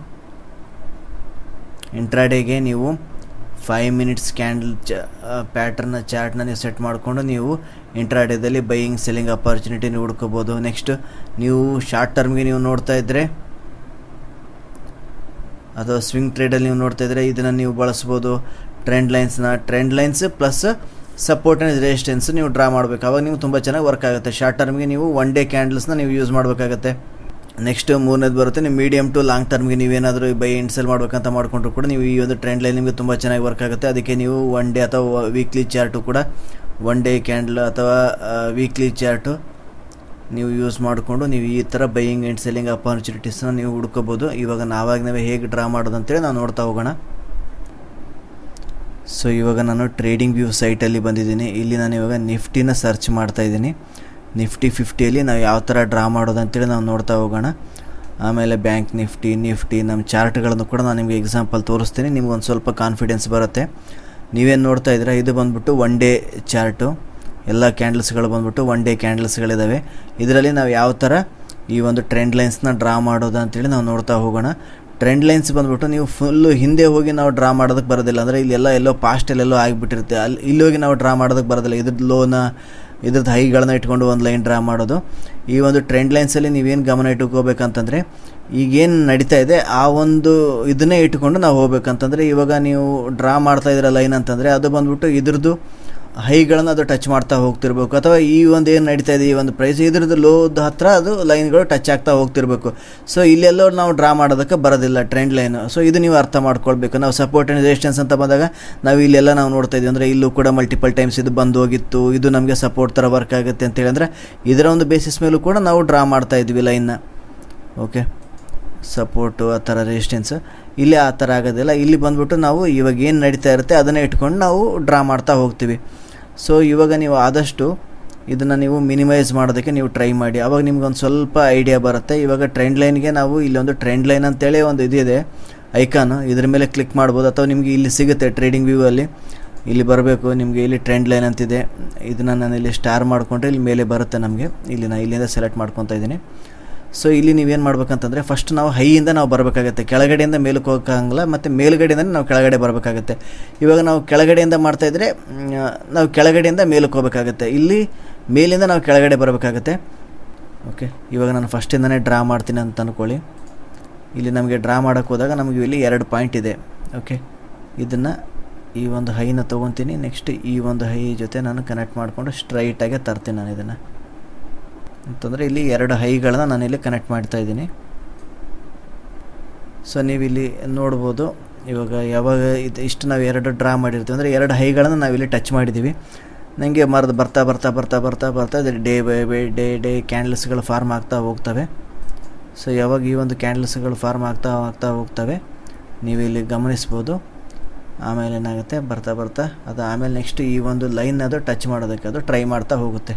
ಇಂಟ್ರಾಡೇಗೆ ನೀವು ಫೈವ್ ಮಿನಿಟ್ಸ್ ಕ್ಯಾಂಡಲ್ ಚ ಪ್ಯಾಟ್ರನ್ನ ಚಾರ್ಟ್ನ ನೀವು ಸೆಟ್ ಮಾಡಿಕೊಂಡು ನೀವು ಇಂಟ್ರಾಡೇದಲ್ಲಿ ಬೈಯಿಂಗ್ ಸೆಲ್ಲಿಂಗ್ ಅಪಾರ್ಚುನಿಟಿ ನೀವು ಹುಡ್ಕೋಬೋದು ನೆಕ್ಸ್ಟ್ ನೀವು ಶಾರ್ಟ್ ಟರ್ಮ್ಗೆ ನೀವು ನೋಡ್ತಾ ಇದ್ದರೆ ಅಥವಾ ಸ್ವಿಂಗ್ ಟ್ರೇಡಲ್ಲಿ ನೀವು ನೋಡ್ತಾ ಇದ್ದರೆ ಇದನ್ನು ನೀವು ಬಳಸ್ಬೋದು ಟ್ರೆಂಡ್ ಲೈನ್ಸ್ನ trend lines plus support and resistance ನೀವು ಡ್ರಾ ಮಾಡಬೇಕು ಅವಾಗ ನೀವು ತುಂಬ ಚೆನ್ನಾಗಿ ವರ್ಕ್ ಆಗುತ್ತೆ ಶಾರ್ಟ್ ಟರ್ಮ್ಗೆ ನೀವು ಒನ್ ಡೇ ಕ್ಯಾಂಡಲ್ಸ್ನ ನೀವು ಯೂಸ್ ಮಾಡಬೇಕಾಗತ್ತೆ ನೆಕ್ಸ್ಟ್ ಮೂರನೇದು ಬರುತ್ತೆ ನೀವು ಮೀಡಿಯಮ್ ಟು ಲಾಂಗ್ ಟರ್ಮ್ಗೆ ನೀವೇನಾದರೂ ಬೈ ಎಂಡ್ ಸೆಲ್ ಮಾಡ್ಬೇಕಂತ ಮಾಡಿಕೊಂಡ್ರು ಕೂಡ ನೀವು ಈ ಒಂದು ಟ್ರೆಂಡ್ ಲೈನ್ ನಿಮಗೆ ತುಂಬ ಚೆನ್ನಾಗಿ ವರ್ಕ್ ಆಗುತ್ತೆ ಅದಕ್ಕೆ ನೀವು ಒನ್ ಡೇ ಅಥವಾ ವೀಕ್ಲಿ ಚಾರ್ಟು ಕೂಡ ಒನ್ ಡೇ ಕ್ಯಾಂಡಲ್ ಅಥವಾ ವೀಕ್ಲಿ ಚಾರ್ಟು ನೀವು ಯೂಸ್ ಮಾಡಿಕೊಂಡು ನೀವು ಈ ಥರ ಬೈಯಿಂಗ್ ಆ್ಯಂಡ್ ಸೆಲ್ಲಿಂಗ್ ಅಪಾರ್ಚುನಿಟೀಸ್ನ ನೀವು ಹುಡ್ಕೋಬೋದು ಇವಾಗ ನಾವಾಗ ನಾವೇ ಹೇಗೆ ಡ್ರಾ ಮಾಡೋದು ಅಂತೇಳಿ ನಾವು ನೋಡ್ತಾ ಹೋಗೋಣ ಸೊ ಇವಾಗ ನಾನು ಟ್ರೇಡಿಂಗ್ ವ್ಯೂ ಸೈಟಲ್ಲಿ ಬಂದಿದ್ದೀನಿ ಇಲ್ಲಿ ನಾನು ಇವಾಗ ನಿಫ್ಟಿನ ಸರ್ಚ್ ಮಾಡ್ತಾ ಇದ್ದೀನಿ ನಿಫ್ಟಿ ಫಿಫ್ಟಿಯಲ್ಲಿ ನಾವು ಯಾವ ಥರ ಡ್ರಾ ಮಾಡೋದು ಅಂತೇಳಿ ನಾವು ನೋಡ್ತಾ ಹೋಗೋಣ ಆಮೇಲೆ ಬ್ಯಾಂಕ್ ನಿಫ್ಟಿ ನಿಫ್ಟಿ ನಮ್ಮ ಚಾರ್ಟ್ಗಳನ್ನು ಕೂಡ ನಾನು ನಿಮಗೆ ಎಕ್ಸಾಂಪಲ್ ತೋರಿಸ್ತೀನಿ ನಿಮ್ಗೆ ಒಂದು ಸ್ವಲ್ಪ ಕಾನ್ಫಿಡೆನ್ಸ್ ಬರುತ್ತೆ ನೀವೇನು ನೋಡ್ತಾ ಇದ್ದೀರಾ ಇದು ಬಂದ್ಬಿಟ್ಟು ಒನ್ ಡೇ ಚಾರ್ಟು ಎಲ್ಲ ಕ್ಯಾಂಡಲ್ಸ್ಗಳು ಬಂದ್ಬಿಟ್ಟು ಒನ್ ಡೇ ಕ್ಯಾಂಡಲ್ಸ್ಗಳಿದ್ದಾವೆ ಇದರಲ್ಲಿ ನಾವು ಯಾವ ಥರ ಈ ಒಂದು ಟ್ರೆಂಡ್ ಲೈನ್ಸ್ನ ಡ್ರಾ ಮಾಡೋದು ಅಂತೇಳಿ ನಾವು ನೋಡ್ತಾ ಹೋಗೋಣ ಟ್ರೆಂಡ್ ಲೈನ್ಸ್ ಬಂದ್ಬಿಟ್ಟು ನೀವು ಫುಲ್ಲು ಹಿಂದೆ ಹೋಗಿ ನಾವು ಡ್ರಾ ಮಾಡೋದಕ್ಕೆ ಬರೋದಿಲ್ಲ ಅಂದರೆ ಇಲ್ಲೆಲ್ಲ ಎಲ್ಲೋ ಪಾಸ್ಟ್ ಎಲ್ಲೆಲ್ಲೋ ಆಗಿಬಿಟ್ಟಿರುತ್ತೆ ಅಲ್ಲಿ ಇಲ್ಲಿ ಹೋಗಿ ನಾವು ಡ್ರಾ ಮಾಡೋದಕ್ಕೆ ಬರೋದಿಲ್ಲ ಇದ್ರದ್ದು ಲೋನ ಇದ್ರದ್ದು ಹೈಗಳನ್ನ ಇಟ್ಕೊಂಡು ಒಂದು ಲೈನ್ ಡ್ರಾ ಮಾಡೋದು ಈ ಒಂದು ಟ್ರೆಂಡ್ ಲೈನ್ಸಲ್ಲಿ ನೀವೇನು ಗಮನ ಇಟ್ಕೋಬೇಕಂತಂದರೆ ಈಗೇನು ನಡೀತಾ ಇದೆ ಆ ಒಂದು ಇದನ್ನೇ ಇಟ್ಕೊಂಡು ನಾವು ಹೋಗ್ಬೇಕಂತಂದರೆ ಇವಾಗ ನೀವು ಡ್ರಾ ಮಾಡ್ತಾ ಇದ್ದೀರ ಲೈನ್ ಅಂತಂದರೆ ಅದು ಬಂದ್ಬಿಟ್ಟು ಇದ್ರದ್ದು ಹೈಗಳನ್ನು ಅದು ಟಚ್ ಮಾಡ್ತಾ ಹೋಗ್ತಿರ್ಬೇಕು ಅಥವಾ ಈ ಒಂದು ಏನು ನಡೀತಾ ಇದೆ ಈ ಒಂದು ಪ್ರೈಸ್ ಇದ್ರದ್ದು ಲೋದ ಹತ್ರ ಅದು ಲೈನ್ಗಳು ಟಚ್ ಆಗ್ತಾ ಹೋಗ್ತಿರ್ಬೇಕು ಸೊ ಇಲ್ಲೆಲ್ಲೋ ನಾವು ಡ್ರಾ ಮಾಡೋದಕ್ಕೆ ಬರೋದಿಲ್ಲ ಟ್ರೆಂಡ್ ಲೈನ್ ಸೊ ಇದು ನೀವು ಅರ್ಥ ಮಾಡ್ಕೊಳ್ಬೇಕು ನಾವು ಸಪೋರ್ಟ್ ಆ್ಯಂಡ್ ರೆಸಿಸ್ಟೆನ್ಸ್ ಅಂತ ಬಂದಾಗ ನಾವು ಇಲ್ಲೆಲ್ಲ ನಾವು ನೋಡ್ತಾ ಇದ್ವಿ ಅಂದರೆ ಇಲ್ಲೂ ಕೂಡ ಮಲ್ಟಿಪಲ್ ಟೈಮ್ಸ್ ಇದು ಬಂದು ಹೋಗಿತ್ತು ಇದು ನಮಗೆ ಸಪೋರ್ಟ್ ಥರ ವರ್ಕ್ ಆಗುತ್ತೆ ಅಂತೇಳಿ ಅಂದರೆ ಇದರ ಒಂದು ಬೇಸಿಸ್ ಮೇಲೂ ಕೂಡ ನಾವು ಡ್ರಾ ಮಾಡ್ತಾ ಇದ್ವಿ ಲೈನ್ನ ಓಕೆ ಸಪೋರ್ಟು ಆ ಥರ ರೆಸಿಸ್ಟೆನ್ಸ್ ಇಲ್ಲಿ ಆ ಥರ ಆಗೋದಿಲ್ಲ ಇಲ್ಲಿ ಬಂದ್ಬಿಟ್ಟು ನಾವು ಇವಾಗ ಏನು ನಡೀತಾ ಇರುತ್ತೆ ಅದನ್ನೇ ಇಟ್ಕೊಂಡು ನಾವು ಡ್ರಾ ಮಾಡ್ತಾ ಹೋಗ್ತೀವಿ ಸೊ ಇವಾಗ ನೀವು ಆದಷ್ಟು ಇದನ್ನು ನೀವು ಮಿನಿಮೈಸ್ ಮಾಡೋದಕ್ಕೆ ನೀವು ಟ್ರೈ ಮಾಡಿ ಆವಾಗ ನಿಮ್ಗೊಂದು ಸ್ವಲ್ಪ ಐಡಿಯಾ ಬರುತ್ತೆ ಇವಾಗ ಟ್ರೆಂಡ್ ಲೈನ್ಗೆ ನಾವು ಇಲ್ಲೊಂದು ಟ್ರೆಂಡ್ ಲೈನ್ ಅಂತೇಳಿ ಒಂದು ಇದಿದೆ ಐಕಾನು ಇದ್ರ ಮೇಲೆ ಕ್ಲಿಕ್ ಮಾಡ್ಬೋದು ಅಥವಾ ನಿಮಗೆ ಇಲ್ಲಿ ಸಿಗುತ್ತೆ ಟ್ರೇಡಿಂಗ್ ವ್ಯೂ ಅಲ್ಲಿ ಇಲ್ಲಿ ಬರಬೇಕು ನಿಮಗೆ ಇಲ್ಲಿ ಟ್ರೆಂಡ್ ಲೈನ್ ಅಂತಿದೆ ಇದನ್ನು ನಾನು ಇಲ್ಲಿ ಸ್ಟಾರ್ ಮಾಡಿಕೊಂಡ್ರೆ ಇಲ್ಲಿ ಮೇಲೆ ಬರುತ್ತೆ ನಮಗೆ ಇಲ್ಲಿ ನಾನು ಇಲ್ಲಿಂದ ಸೆಲೆಕ್ಟ್ ಮಾಡ್ಕೊತಾ ಇದ್ದೀನಿ ಸೊ ಇಲ್ಲಿ ನೀವೇನು ಮಾಡ್ಬೇಕಂತಂದರೆ ಫಸ್ಟ್ ನಾವು ಹೈಯಿಂದ ನಾವು ಬರಬೇಕಾಗತ್ತೆ ಕೆಳಗಡೆಯಿಂದ ಮೇಲಕ್ಕೆ ಹೋಗೋಕ್ಕಾಗಲ್ಲ ಮತ್ತು ಮೇಲುಗಡೆಯಿಂದ ನಾವು ಕೆಳಗಡೆ ಬರಬೇಕಾಗತ್ತೆ ಇವಾಗ ನಾವು ಕೆಳಗಡೆಯಿಂದ ಮಾಡ್ತಾಯಿದ್ರೆ ನಾವು ಕೆಳಗಡೆಯಿಂದ ಮೇಲಕ್ಕೆ ಹೋಗಬೇಕಾಗತ್ತೆ ಇಲ್ಲಿ ಮೇಲಿಂದ ನಾವು ಕೆಳಗಡೆ ಬರಬೇಕಾಗತ್ತೆ ಓಕೆ ಇವಾಗ ನಾನು ಫಸ್ಟಿಂದನೇ ಡ್ರಾ ಮಾಡ್ತೀನಿ ಅಂತ ಅಂದ್ಕೊಳ್ಳಿ ಇಲ್ಲಿ ನಮಗೆ ಡ್ರಾ ಮಾಡೋಕ್ಕೆ ಹೋದಾಗ ನಮಗೆ ಇಲ್ಲಿ ಎರಡು ಪಾಯಿಂಟ್ ಇದೆ ಓಕೆ ಇದನ್ನು ಈ ಒಂದು ಹೈನ ತೊಗೊತೀನಿ ನೆಕ್ಸ್ಟ್ ಈ ಒಂದು ಹೈ ಜೊತೆ ನಾನು ಕನೆಕ್ಟ್ ಮಾಡಿಕೊಂಡು ಸ್ಟ್ರೈಟಾಗೆ ತರ್ತೀನಿ ನಾನು ಇದನ್ನು ಅಂತಂದರೆ ಇಲ್ಲಿ ಎರಡು ಹೈಗಳನ್ನ ನಾನಿಲ್ಲಿ ಕನೆಕ್ಟ್ ಮಾಡ್ತಾ ಇದ್ದೀನಿ ಸೊ ನೀವು ಇಲ್ಲಿ ನೋಡ್ಬೋದು ಇವಾಗ ಯಾವಾಗ ಇದು ಇಷ್ಟು ನಾವು ಎರಡು ಡ್ರಾ ಮಾಡಿರ್ತೀವಿ ಅಂದರೆ ಎರಡು ಹೈಗಳನ್ನು ನಾವಿಲ್ಲಿ ಟಚ್ ಮಾಡಿದ್ದೀವಿ ನನಗೆ ಮರದ ಬರ್ತಾ ಬರ್ತಾ ಬರ್ತಾ ಬರ್ತಾ ಬರ್ತಾ day by by day day ಕ್ಯಾಂಡಲ್ಸ್ಗಳು ಫಾರ್ಮ್ ಆಗ್ತಾ ಹೋಗ್ತವೆ ಸೊ ಯಾವಾಗ ಈ ಒಂದು ಕ್ಯಾಂಡಲ್ಸ್ಗಳು ಫಾರ್ಮ್ ಆಗ್ತಾ ಆಗ್ತಾ ಹೋಗ್ತವೆ ನೀವು ಇಲ್ಲಿ ಗಮನಿಸ್ಬೋದು ಆಮೇಲೆ ಏನಾಗುತ್ತೆ ಬರ್ತಾ ಬರ್ತಾ ಅದು ಆಮೇಲೆ ನೆಕ್ಸ್ಟ್ ಈ ಒಂದು ಲೈನ್ ಅದು ಟಚ್ ಮಾಡೋದಕ್ಕೆ ಅದು ಟ್ರೈ ಮಾಡ್ತಾ ಹೋಗುತ್ತೆ